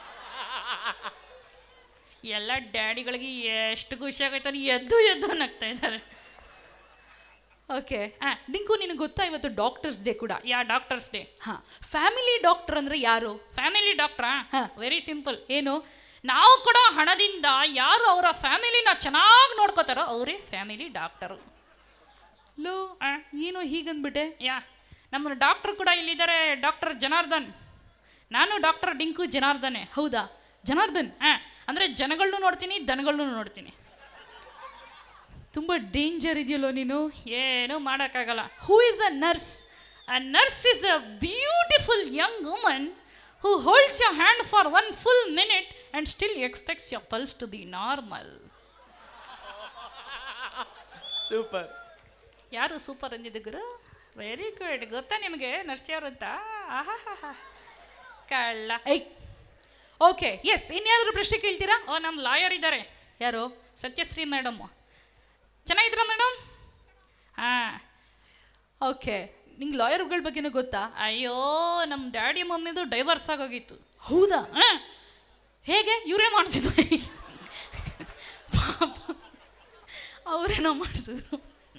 ಎಲ್ಲ ಡ್ಯಾಡಿಗಳಿಗೆ ಎಷ್ಟು ಖುಷಿ ಆಗೈತೆ ಅಂದ್ರೆ ಎದ್ದು ಎದ್ದು ನಗ್ತಾ ಇದ್ದಾರೆ ಓಕೆ ಡಿಂಕು ನಿನಗೆ ಗೊತ್ತಾ ಇವತ್ತು ಡಾಕ್ಟರ್ಸ್ ಡೇ ಕೂಡ ಯಾ ಡಾಕ್ಟರ್ಸ್ ಡೇ ಹಾ ಫ್ಯಾಮಿಲಿ ಡಾಕ್ಟರ್ ಅಂದ್ರೆ ಯಾರು ಫ್ಯಾಮಿಲಿ ಡಾಕ್ಟ್ರಾ ಹಾ. ವೆರಿ ಸಿಂಪಲ್ ಏನು ನಾವು ಕೊಡೋ ಹಣದಿಂದ ಯಾರು ಅವರ ಫ್ಯಾಮಿಲಿನ ಚೆನ್ನಾಗಿ ನೋಡ್ಕೋತಾರೋ ಅವರೇ ಫ್ಯಾಮಿಲಿ ಡಾಕ್ಟರು ಲೋ ಏನು ಹೀಗಂದ್ಬಿಟ್ಟೆ ಯಾ ನಮ್ಮ ಡಾಕ್ಟರ್ ಕೂಡ ಇಲ್ಲಿದ್ದಾರೆ ಡಾಕ್ಟರ್ ಜನಾರ್ದನ್ ನಾನು ಡಾಕ್ಟರ್ ಡಿಂಕು ಜನಾರ್ದನೆ ಹೌದಾ ಜನಾರ್ದನ್ ಹಾಂ ಅಂದರೆ ಜನಗಳನ್ನೂ ನೋಡ್ತೀನಿ ದನಗಳನ್ನೂ ನೋಡ್ತೀನಿ ತುಂಬಾ ಡೇಂಜರ್ ಇದೆಯಲ್ಲೋ ನೀನು ಏನೂ ಮಾಡೋಕ್ಕಾಗಲ್ಲ who is a nurse A nurse is a beautiful young woman who holds your hand for one full minute and still expects your pulse to be normal. Super ಯಾರು ಸೂಪರ್ ಅಂದಿದ್ದು ಗುರು ವೆರಿ ಗುಡ್ ಗೊತ್ತಾ ನಿಮಗೆ nurse ಯಾರು ಅಂತ ಆಹಾಹಾಹಾ. ಕಳ್ಳ I okay yes ಇನ್ಯಾರಾದ್ರೂ ಪ್ರಶ್ನೆ ಕೇಳ್ತೀರಾ ಓ ನಮ್ಮ ಲಾಯರ್ ಇದ್ದಾರೆ ಯಾರು ಸತ್ಯಶ್ರೀ ಮೇಡಮ್ ಚೆನ್ನಾಗಿದ್ರ ಮೇಡಮ್ ಹಾಂ ಓಕೆ ನಿಂಗೆ ಲಾಯರ್ಗಳ ಬಗ್ಗೆನೂ ಗೊತ್ತಾ ಅಯ್ಯೋ ನಮ್ಮ ಡ್ಯಾಡಿ ಮಮ್ಮಿದು ಡೈವರ್ಸ್ ಆಗೋಗಿತ್ತು ಹೌದಾ ಹಾಂ ಹೇಗೆ ಇವರೇ ಮಾಡಿಸಿದ್ರು ಪಾಪ ಅವರೇನೋ ಮಾಡಿಸಿದ್ರು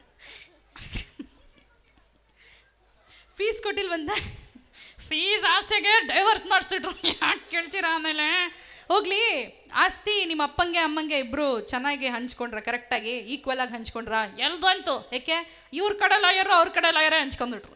ಫೀಸ್ ಕೊಟ್ಟಿಲ್ವಂದ ಫೀಸ್ ಆಸೆಗೆ ಡೈವರ್ಸ್ ಮಾಡಿಸಿಟ್ರು ಯಾಕೆ ಕೇಳ್ತೀರಾ ಆಮೇಲೆ ಹೋಗ್ಲಿ ಆಸ್ತಿ ನಿಮ್ಮ ಅಪ್ಪಂಗೆ ಅಮ್ಮಂಗೆ ಇಬ್ರು ಚೆನ್ನಾಗಿ ಹಂಚ್ಕೊಂಡ್ರ ಕರೆಕ್ಟಾಗಿ ಈಕ್ವಲ್ ಆಗಿ ಹಂಚ್ಕೊಂಡ್ರ ಎಲ್ದು ಅಂತು ಯಾಕೆ ಇವ್ರ ಕಡೆ ಲಾಯರ್ ಅವ್ರ ಕಡೆ ಲಾಯರೇ ಹಂಚ್ಕೊಂಡ್ಬಿಟ್ರು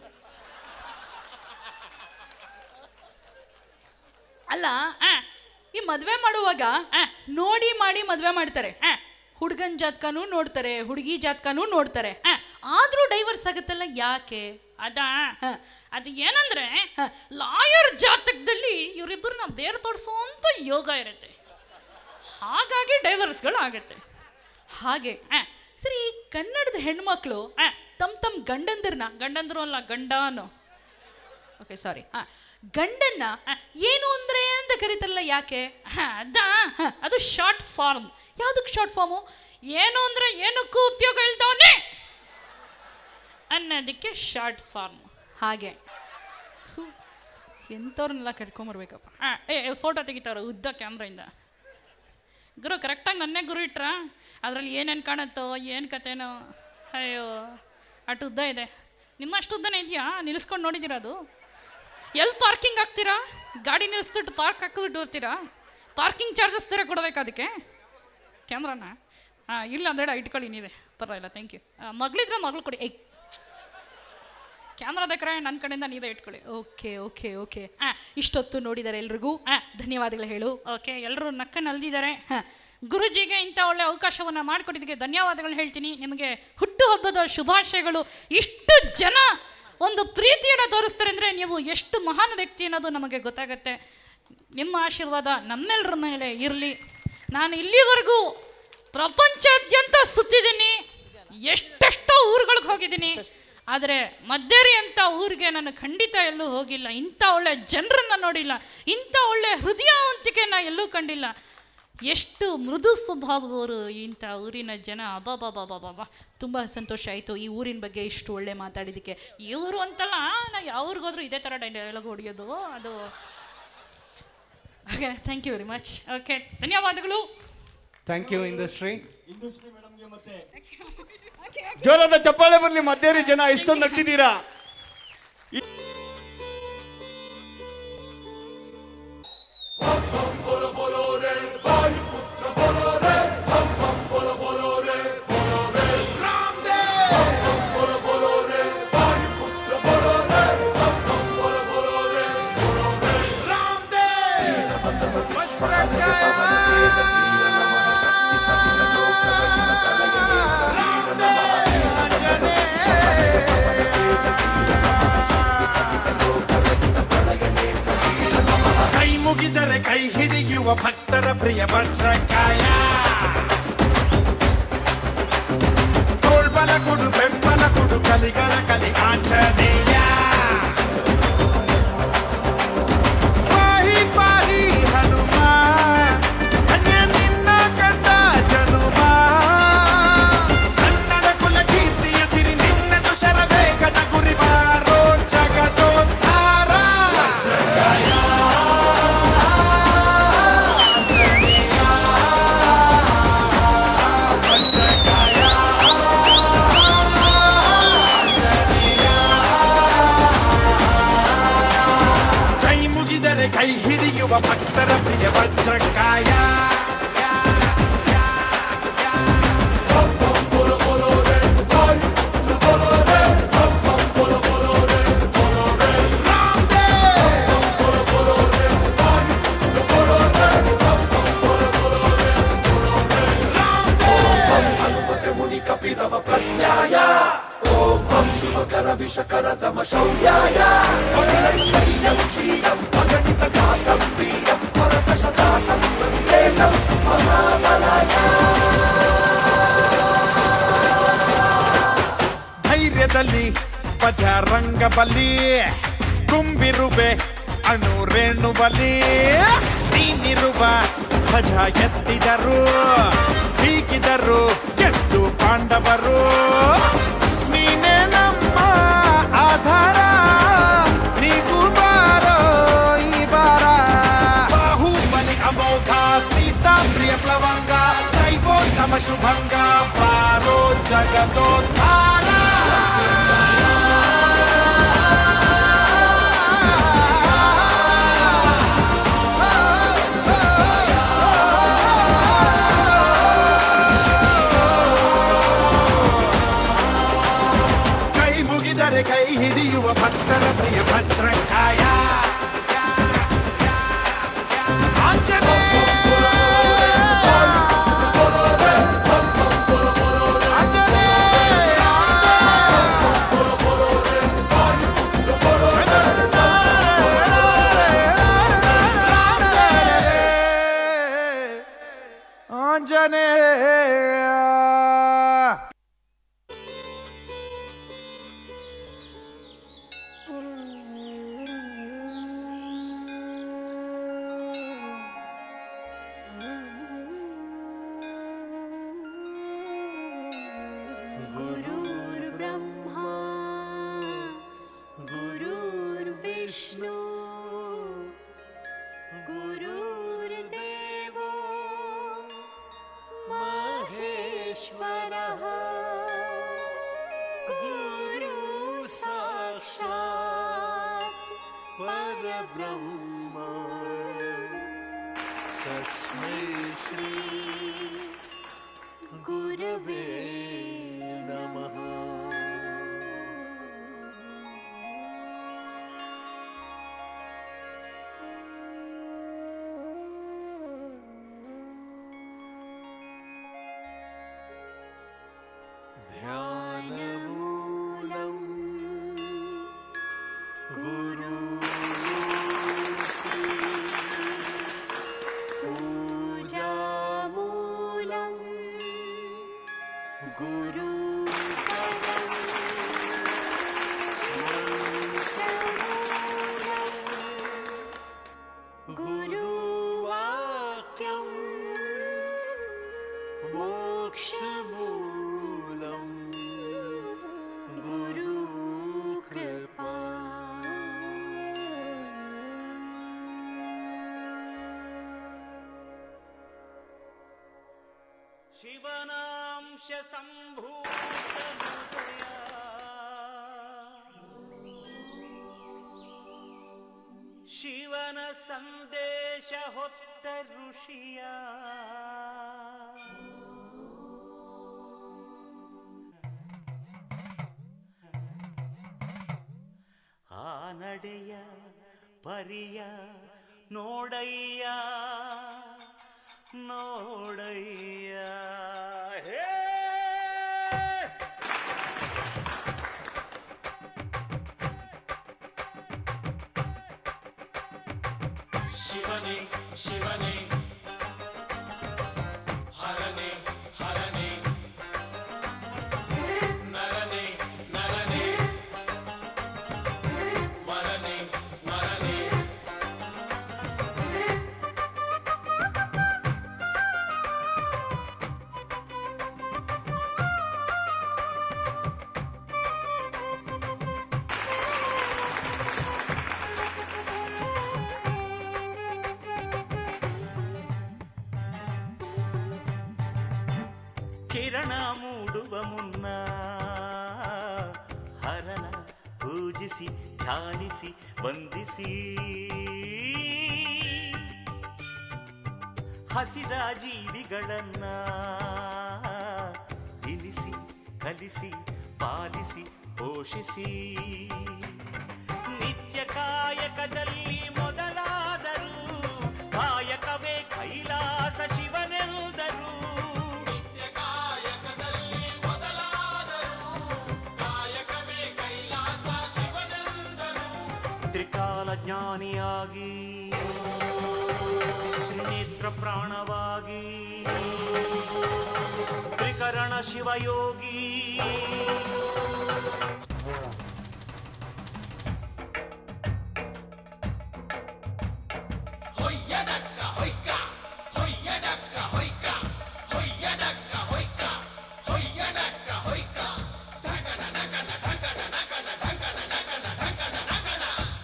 ಅಲ್ಲ ಆ, ಈ ಮದ್ವೆ ಮಾಡುವಾಗ ಆ, ನೋಡಿ ಮಾಡಿ ಮದ್ವೆ ಮಾಡ್ತಾರೆ ಆ, ಹುಡುಗನ್ ಜಾತಕನೂ ನೋಡ್ತಾರೆ ಹುಡುಗಿ ಜಾತಕನೂ ನೋಡ್ತಾರೆ ಆ. ಆದ್ರೂ ಡೈವರ್ಸ್ ಆಗುತ್ತಲ್ಲ ಯಾಕೆ ಅದಾ ಹ. ಅದು ಏನಂದ್ರೆ ಹ. ಲಾಯರ್ ಜಾತಕದಲ್ಲಿ ಇವರಿಬ್ಬರನ್ನ ಬೇರೆ ತೋರಿಸುವಂತ ಯೋಗ ಇರುತ್ತೆ ಹಾಗಾಗಿ ಡೈವರ್ಸ್ಗಳು ಆಗುತ್ತೆ ಹಾಗೆ ಆ, ಸರಿ ಕನ್ನಡದ ಹೆಣ್ಮಕ್ಳು ಆ, ತಮ್ ತಮ್ ಗಂಡಂದಿರ್ನ ಗಂಡಂದ್ರು ಅಲ್ಲ ಗಂಡನು ಓಕೆ ಸಾರಿ ಗಂಡನ್ನ ಏನು ಅಂದ್ರೆ ಅಂತ ಕರೀತಾರಲ್ಲ ಯಾಕೆ ಹ, ಅದಾ ಅದು ಶಾರ್ಟ್ ಫಾರ್ಮ್ ಯಾವ್ದಕ್ ಶಾರ್ಟ್ ಫಾರ್ಮು ಏನು ಅಂದ್ರೆ ಏನಕ್ಕೂ ಉಪಯೋಗ ಇಲ್ದವನೇ ಅನ್ನೋದಕ್ಕೆ ಶಾರ್ಟ್ ಫಾರ್ಮ್ ಹಾಗೆ ಥು, ಎಂಥವ್ರನ್ನೆಲ್ಲ ಕರ್ಕೊಂಬರ್ಬೇಕಪ್ಪ ಏ ಫೋಟೋ ತೆಗಿತಾರ ಉದ್ದ ಕ್ಯಾಮ್ರಾಯಿಂದ ಗುರು ಕರೆಕ್ಟಾಗಿ ನನ್ನೇ ಗುರು ಇಟ್ರ ಅದರಲ್ಲಿ ಏನೇನು ಕಾಣುತ್ತೋ ಏನು ಕತೆನೋ ಅಯ್ಯೋ ಅಷ್ಟು ಉದ್ದ ಇದೆ ನಿಮ್ಮಷ್ಟು ಉದ್ದನೇ ಇದೆಯಾ ನಿಲ್ಲಿಸ್ಕೊಂಡು ನೋಡಿದ್ದೀರಾ ಅದು ಎಲ್ಲಿ ಪಾರ್ಕಿಂಗ್ ಹಾಕ್ತೀರಾ ಗಾಡಿ ನಿಲ್ಲಿಸ್ಬಿಟ್ಟು ಪಾರ್ಕ್ ಹಾಕಿಬಿಟ್ಟು ಬರ್ತೀರಾ ಪಾರ್ಕಿಂಗ್ ಚಾರ್ಜಸ್ ಥರ ಕೊಡ್ಬೇಕು ಅದಕ್ಕೆ ಕ್ಯಾಮ್ರಾನ ಹಾಂ ಇಲ್ಲ ಬೇಡ ಇಟ್ಕೊಳ್ಳಿ ನೀವೇ ಪರವಾಗಿಲ್ಲ ಥ್ಯಾಂಕ್ ಯು ಮಗಳಿದ್ರೆ ಮಗಳು ಕೊಡಿ ಏಯ್ ಕ್ಯಾಮ್ರಾ ಬೇಕಾರೆ ನನ್ನ ಕಡೆಯಿಂದ ನೀವೇ ಇಟ್ಕೊಳ್ಳಿ ಓಕೆ ಓಕೆ ಓಕೆ ಇಷ್ಟೊತ್ತು ನೋಡಿದ್ದಾರೆ ಎಲ್ರಿಗೂ ಆ. ಧನ್ಯವಾದಗಳು ಹೇಳು ಓಕೆ ಎಲ್ಲರೂ ನಕ್ಕನ್ನು ಅಲ್ದಿದ್ದಾರೆ ಹ. ಗುರುಜಿಗೆ ಇಂಥ ಒಳ್ಳೆ ಅವಕಾಶವನ್ನು ಮಾಡಿಕೊಟ್ಟಿದ್ದಕ್ಕೆ ಧನ್ಯವಾದಗಳು ಹೇಳ್ತೀನಿ ನಿಮಗೆ ಹುಟ್ಟುಹಬ್ಬದ ಶುಭಾಶಯಗಳು ಇಷ್ಟು ಜನ ಒಂದು ಪ್ರೀತಿಯನ್ನು ತೋರಿಸ್ತಾರೆ ಅಂದರೆ ನೀವು ಎಷ್ಟು ಮಹಾನ್ ವ್ಯಕ್ತಿ ಅನ್ನೋದು ನಮಗೆ ಗೊತ್ತಾಗುತ್ತೆ ನಿಮ್ಮ ಆಶೀರ್ವಾದ ನಮ್ಮೆಲ್ಲರ ಮೇಲೆ ಇರಲಿ ನಾನು ಇಲ್ಲಿವರೆಗೂ ಪ್ರಪಂಚಾದ್ಯಂತ ಸುತ್ತಿದ್ದೀನಿ ಎಷ್ಟೆಷ್ಟೋ ಊರುಗಳಿಗೆ ಹೋಗಿದ್ದೀನಿ ಆದರೆ ಮದ್ದೇರಿ ಅಂತ ಊರಿಗೆ ನಾನು ಖಂಡಿತ ಎಲ್ಲೂ ಹೋಗಿಲ್ಲ ಇಂಥ ಒಳ್ಳೆ ಜನರನ್ನ ನೋಡಿಲ್ಲ ಇಂಥ ಒಳ್ಳೆ ಹೃದಯವಂತಿಕೆನ ಎಲ್ಲೂ ಕಂಡಿಲ್ಲ ಎಷ್ಟು ಮೃದು ಸ್ವಭಾವದವರು ಇಂಥ ಊರಿನ ಜನ ಅಬಾಬಾಬಾಬಾಬಾ ತುಂಬ ಸಂತೋಷ ಆಯಿತು ಈ ಊರಿನ ಬಗ್ಗೆ ಇಷ್ಟು ಒಳ್ಳೆ ಮಾತಾಡಿದ್ದಕ್ಕೆ ಇವರು ಅಂತಲ್ಲ ನಾ ಯಾವ ಊರಿಗೋದ್ರೂ ಇದೇ ಥರ ಡೈಲಾಗ್ ಹೊಡೆಯೋದು ಅದು okay thank you very much okay ಧನ್ಯವಾದಗಳು ಥ್ಯಾಂಕ್ ಯು ಇಂಡಸ್ಟ್ರಿ ಜೋರಾದ ಚಪ್ಪಾಳೆ ಬರಲಿ ಮದ್ದೇರಿ ಜನ ಇಷ್ಟೊಂದು ನಟ್ಟಿದ್ದೀರಾ ಕೈ ಮುಗಿದರೆ ಕೈ ಹಿಡಿಯುವ ಭಕ್ತರ ಪ್ರಿಯ ವಜ್ರಕಾಯ ತೋಳ್ಬಲ ಕೊಡು ಬೆಂಬಲ ಕೊಡು ಕಲಿಗಳ ಕಲಿ ಆಂಜನೇಯ ಪಾಹಿ ಪಾಹಿ ಹನುಮ ಧನ್ಯ ನಿನ್ನ ಕಂಡ ಜನುಮ ಕನ್ನಡ ಕುಲ ಕೀರ್ತಿಯ ಸಿರಿ ನಿನ್ನದು ಶರವೇಗದ ಗುರಿ ಬಾರೋ ಜಗದೋದ್ಧಾರ ವಜ್ರಕಾಯ ಕೈ ಮುಗಿದರೆ ಕೈ ಹಿಡಿಯುವ ಭಕ್ತರ ಪ್ರಿಯ ವಜ್ರಕಾಯ ಧೈರ್ಯದಲ್ಲಿ ಬಜರಂಗ ಬಲಿ ತುಂಬಿರುವೆ ಅಣು ರೇಣು ಬಲಿ ನೀನಿರುವ ಧ್ವಜ ಎತ್ತಿದರು ಬೀಗಿದರು ಗೆದ್ದು ಪಾಂಡವರು ನೀನೇ ನಮ್ಮ ಆಧಾರ ನೀವು ಬಾರೋ ಈ ಬಾರ ಬಾಹುಬಲಿ ಅಮೋಘ ಸೀತಾ ಪ್ರಿಯ ಪ್ಲವಂಗ ದೈವೋತ್ತಮ ಶುಭಂಗ ಬಾರೋ ಜಗದೋದ್ಧಾರ ಕೈ ಮುಗಿದರೆ ಕೈ ಹಿಡಿಯುವ ಭಕ್ತರ ಪ್ರಿಯ ವಜ್ರಕಾಯ ಆಂಜನೇಯ गुरुर्ब्रह्मा गुरुर्विष्णु गुरुर्देवो महेश्वरः गुरु साक्षात् परब्रह्म तस्मै श्री गुरवे नमः ध्यानमूलम् गुरु पूजा ಶಿವನಾಂಶ ಸಂಭೂತ ಶಿವನ ಸಂದೇಶ ಹೊತ್ತ ಋಷಿಯ ಆ ನಡೆಯ ಪರಿಯ ನೋಡಯ್ಯ ನೋಡಯ್ಯ ಹೇ ಶಿವನೇ ಶಿವನೇ ಹರನೆ ಹರನೆ ನರನೆ ನರನೆ ಮರನೆ ಮರನೆ ಕಿರಣ ಮೂಡುವ ಮುನ್ನ ಹರನ ಪೂಜಿಸಿ ಧ್ಯಾನಿಸಿ ವಂದಿಸಿ ಹಸಿದ ಜೀವಿಗಳನ್ನ ತಿನಿಸಿ ಕಲಿಸಿ ಪಾಲಿಸಿ ಪೋಷಿಸಿ ನಿತ್ಯ ಕಾಯಕದಲ್ಲಿ ಮೊದಲಾದರು ಕಾಯಕವೇ ಕೈಲಾಸ ಶಿವನೆಂದರು ಕಾಯಕದಲ್ಲಿ ಮೊದಲಾದರು ಕಾಯಕವೇ ಕೈಲಾಸ ಶಿವನೆಂದರು ತ್ರಿಕಾಲ ಜ್ಞಾನಿಯಾಗಿ ತ್ರಿನೇತ್ರ ಪ್ರಾಣವಾಗಿ ತ್ರಿಕರಣ ಶಿವಯೋಗಿ ಹೊಯ್ಯಡಕ್ಕ ಹೊಯ್ಕ ಹೊಯ್ಯಡಕ್ಕ ಹೊಯ್ಕ ಹೊಯ್ಯಡಕ್ಕ ಹೊಯ್ಕ ಹೊಯ್ಯಡಕ್ಕ ಹೊಯ್ಕ ಢಗಣ ನಗಣ ಢಗಣ ನಗಣ ಢಗಣ ನಗಣ ಢಗಣ ನಗಣ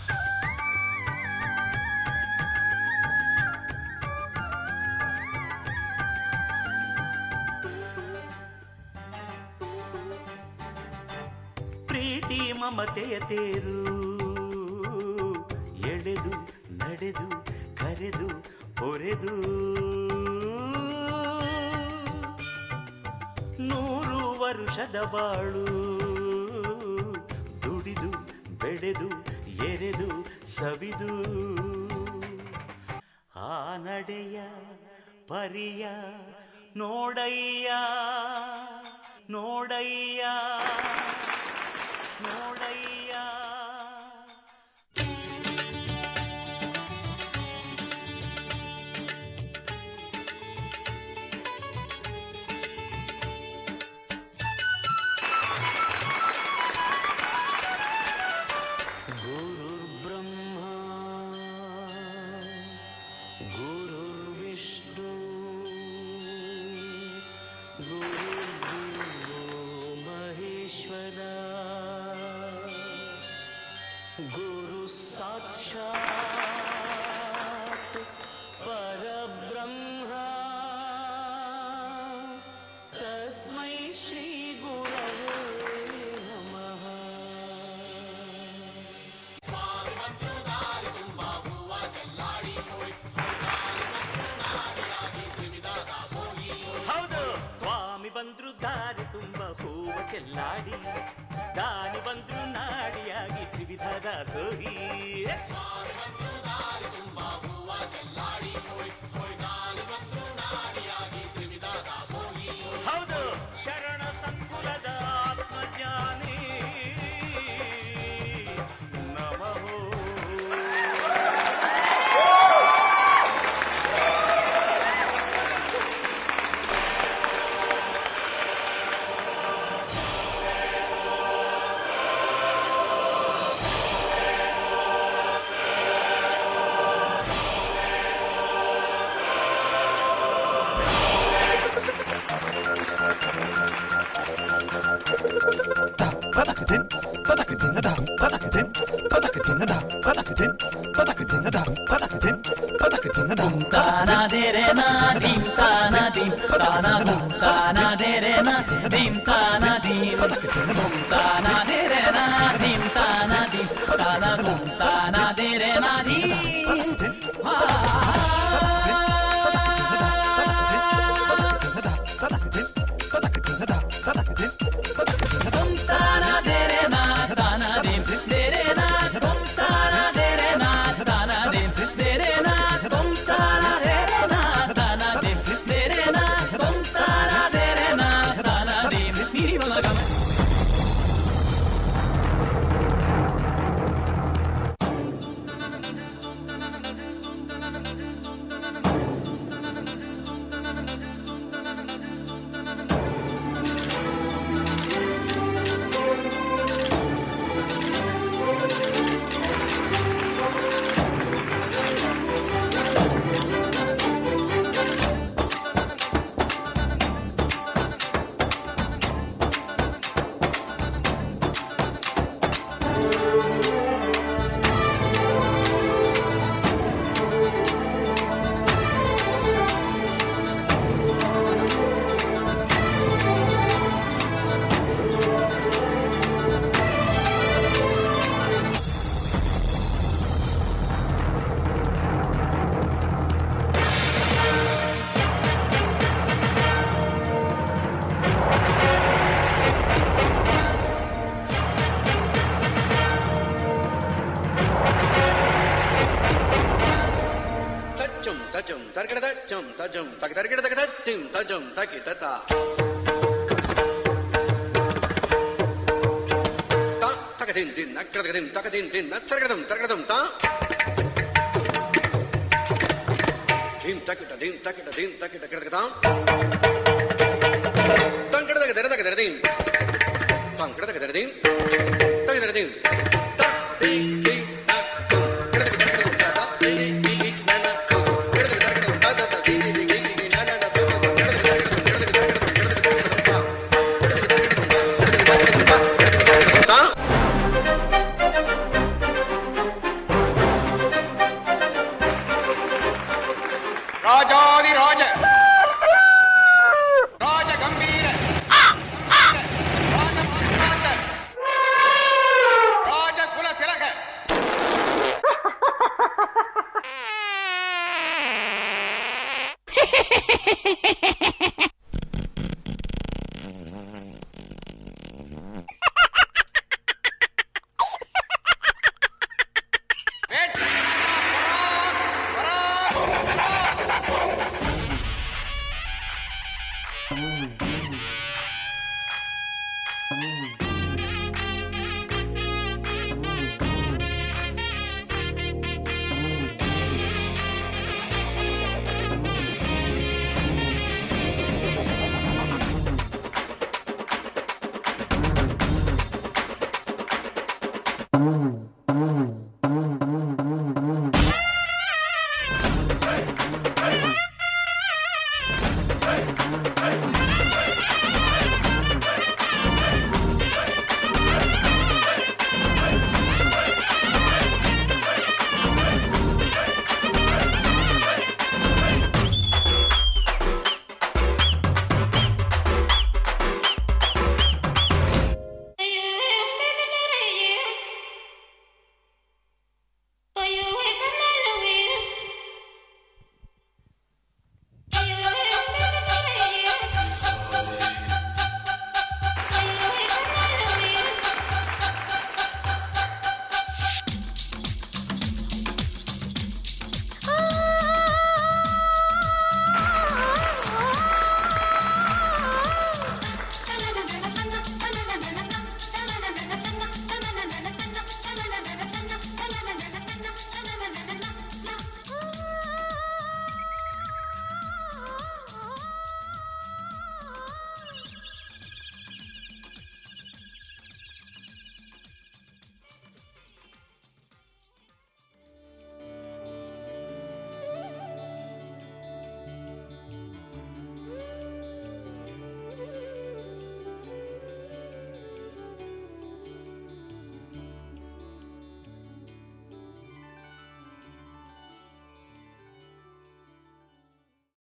ಪ್ರೀತಿ ಮಮತೆಯ ತೇರು ಎಳೆದು ನಡೆದು ಕರೆದು ಹೊರೆದು ನೂರು ವರುಷದ ಬಾಳು ದುಡಿದು ಬೆಳೆದು ಎರೆದು ಸವಿದು ಆ ನಡೆಯ ಪರಿಯ ನೋಡಯ್ಯ ನೋಡಯ್ಯ ನೋಡಯ್ಯ गुरुर्ब्रह्मा गुरुर्विष्णु गुरुर्देवो महेश्वरा गुरु साक्षात् परब्रह्मा तस्मै श्रीगुरवे नमः ಹೌದು ಸ್ವಾಮಿ ಬಂದ್ರು ದಾರಿ ತುಂಬ ಹೂವ ಚೆಲ್ಲಾಡಿ ದಾನಿ ಬಂದ್ರು ನಾಡಿಯಾಗಿ ತ್ರಿವಿಧ ದಾಸೋಹಿ ಹೌದು ಶರಣ ಸಂಕುಲದ ಆತ್ಮಜ್ಞಾನಿ ನಮಃ Patakitin, ದುಮ್ ತಾನ ದೇರೆ ನಾ ದೀಮ್ ತಾನ ದೀಮ್ ತಾನ ದುಮ್ ತಾನ ದೇರೆ ನಾ ದೀಮ್ ತಾನ ದೀಮ್ ದುಮ್ ತಾನ ದೇರೆ ನಾ ದೀಮ್ ತಾನ ದೀಮ್ ತಾನ ದುಮ್ ತಾನ ದೇರೆ ನಾ ದೀಮ್ ದುಮ್ ತಾನ ದೇರೆ ನಾ ತಾನ ದೀಮ್ ದೇರೆ ನಾ ದುಮ್ ತಾನ ದೇರೆ ನಾ ತಾನ ದೀಮ್ ದೇರೆ ನಾ ದುಮ್ ತಾನ ದೇರೆ ನಾ ತಾನ ದೀಮ್ ದೇರೆ ನಾ ದುಮ್ ತಾನ ದೇರೆ ನಾ ತಾನ ದೀಮ್ ನೀರಿ ಮಗ ತಚ್ಚಂ ತಚಂ ತರ್ಕಡ ತಚ್ಚಂ ತಜಂ ತಕ ತರ್ಕಡ ತಕ ತಚ್ಚಿಂ ತಜಂ ತಕಿ ತತ ತ ತಕ ದಿನ್ ದಿನ್ ನಕ್ಕಡ ತಕ ದಿನ್ ತಕ ದಿನ್ ದಿನ್ ತರ್ಕಡಂ ತರ್ಕಡಂ ತ ದಿನ್ ತಕಿಟ ದಿನ್ ತಕಿಟ ದಿನ್ ತಕಿಟ ಕಡಕ ತಂಕಡ ತಕ ದರ ತಕ ದರ ದಿನ್ ತಂಕಡ ತಕ ದರ ದಿನ್ ತಕ ದರ ದಿನ್ ತ ದಿ ದಿ ತ ತುಂ ಕಡ ತಕ ದರ ಕಡ ತ ದಿ ದಿ ದಿ ಗಿ ನ ನ ತು ಕಡ ತಕ ದರ ಕಡ ತ ತ ದಿ ದಿ ದಿ ಗಿ ಗಿ ನ ನ ನ ತು ತು ಕಡ ತಕ ದರ ಕಡ ಕಡ ತಕ ದರ ಕಡ ಕಡ ತಕ ದರ ಕಡ ತ ರಾಜಾದಿರಾಜ ರಾಜ ಗಂಭೀರ ರಾಜ ಕುಲ ತಿಲಕ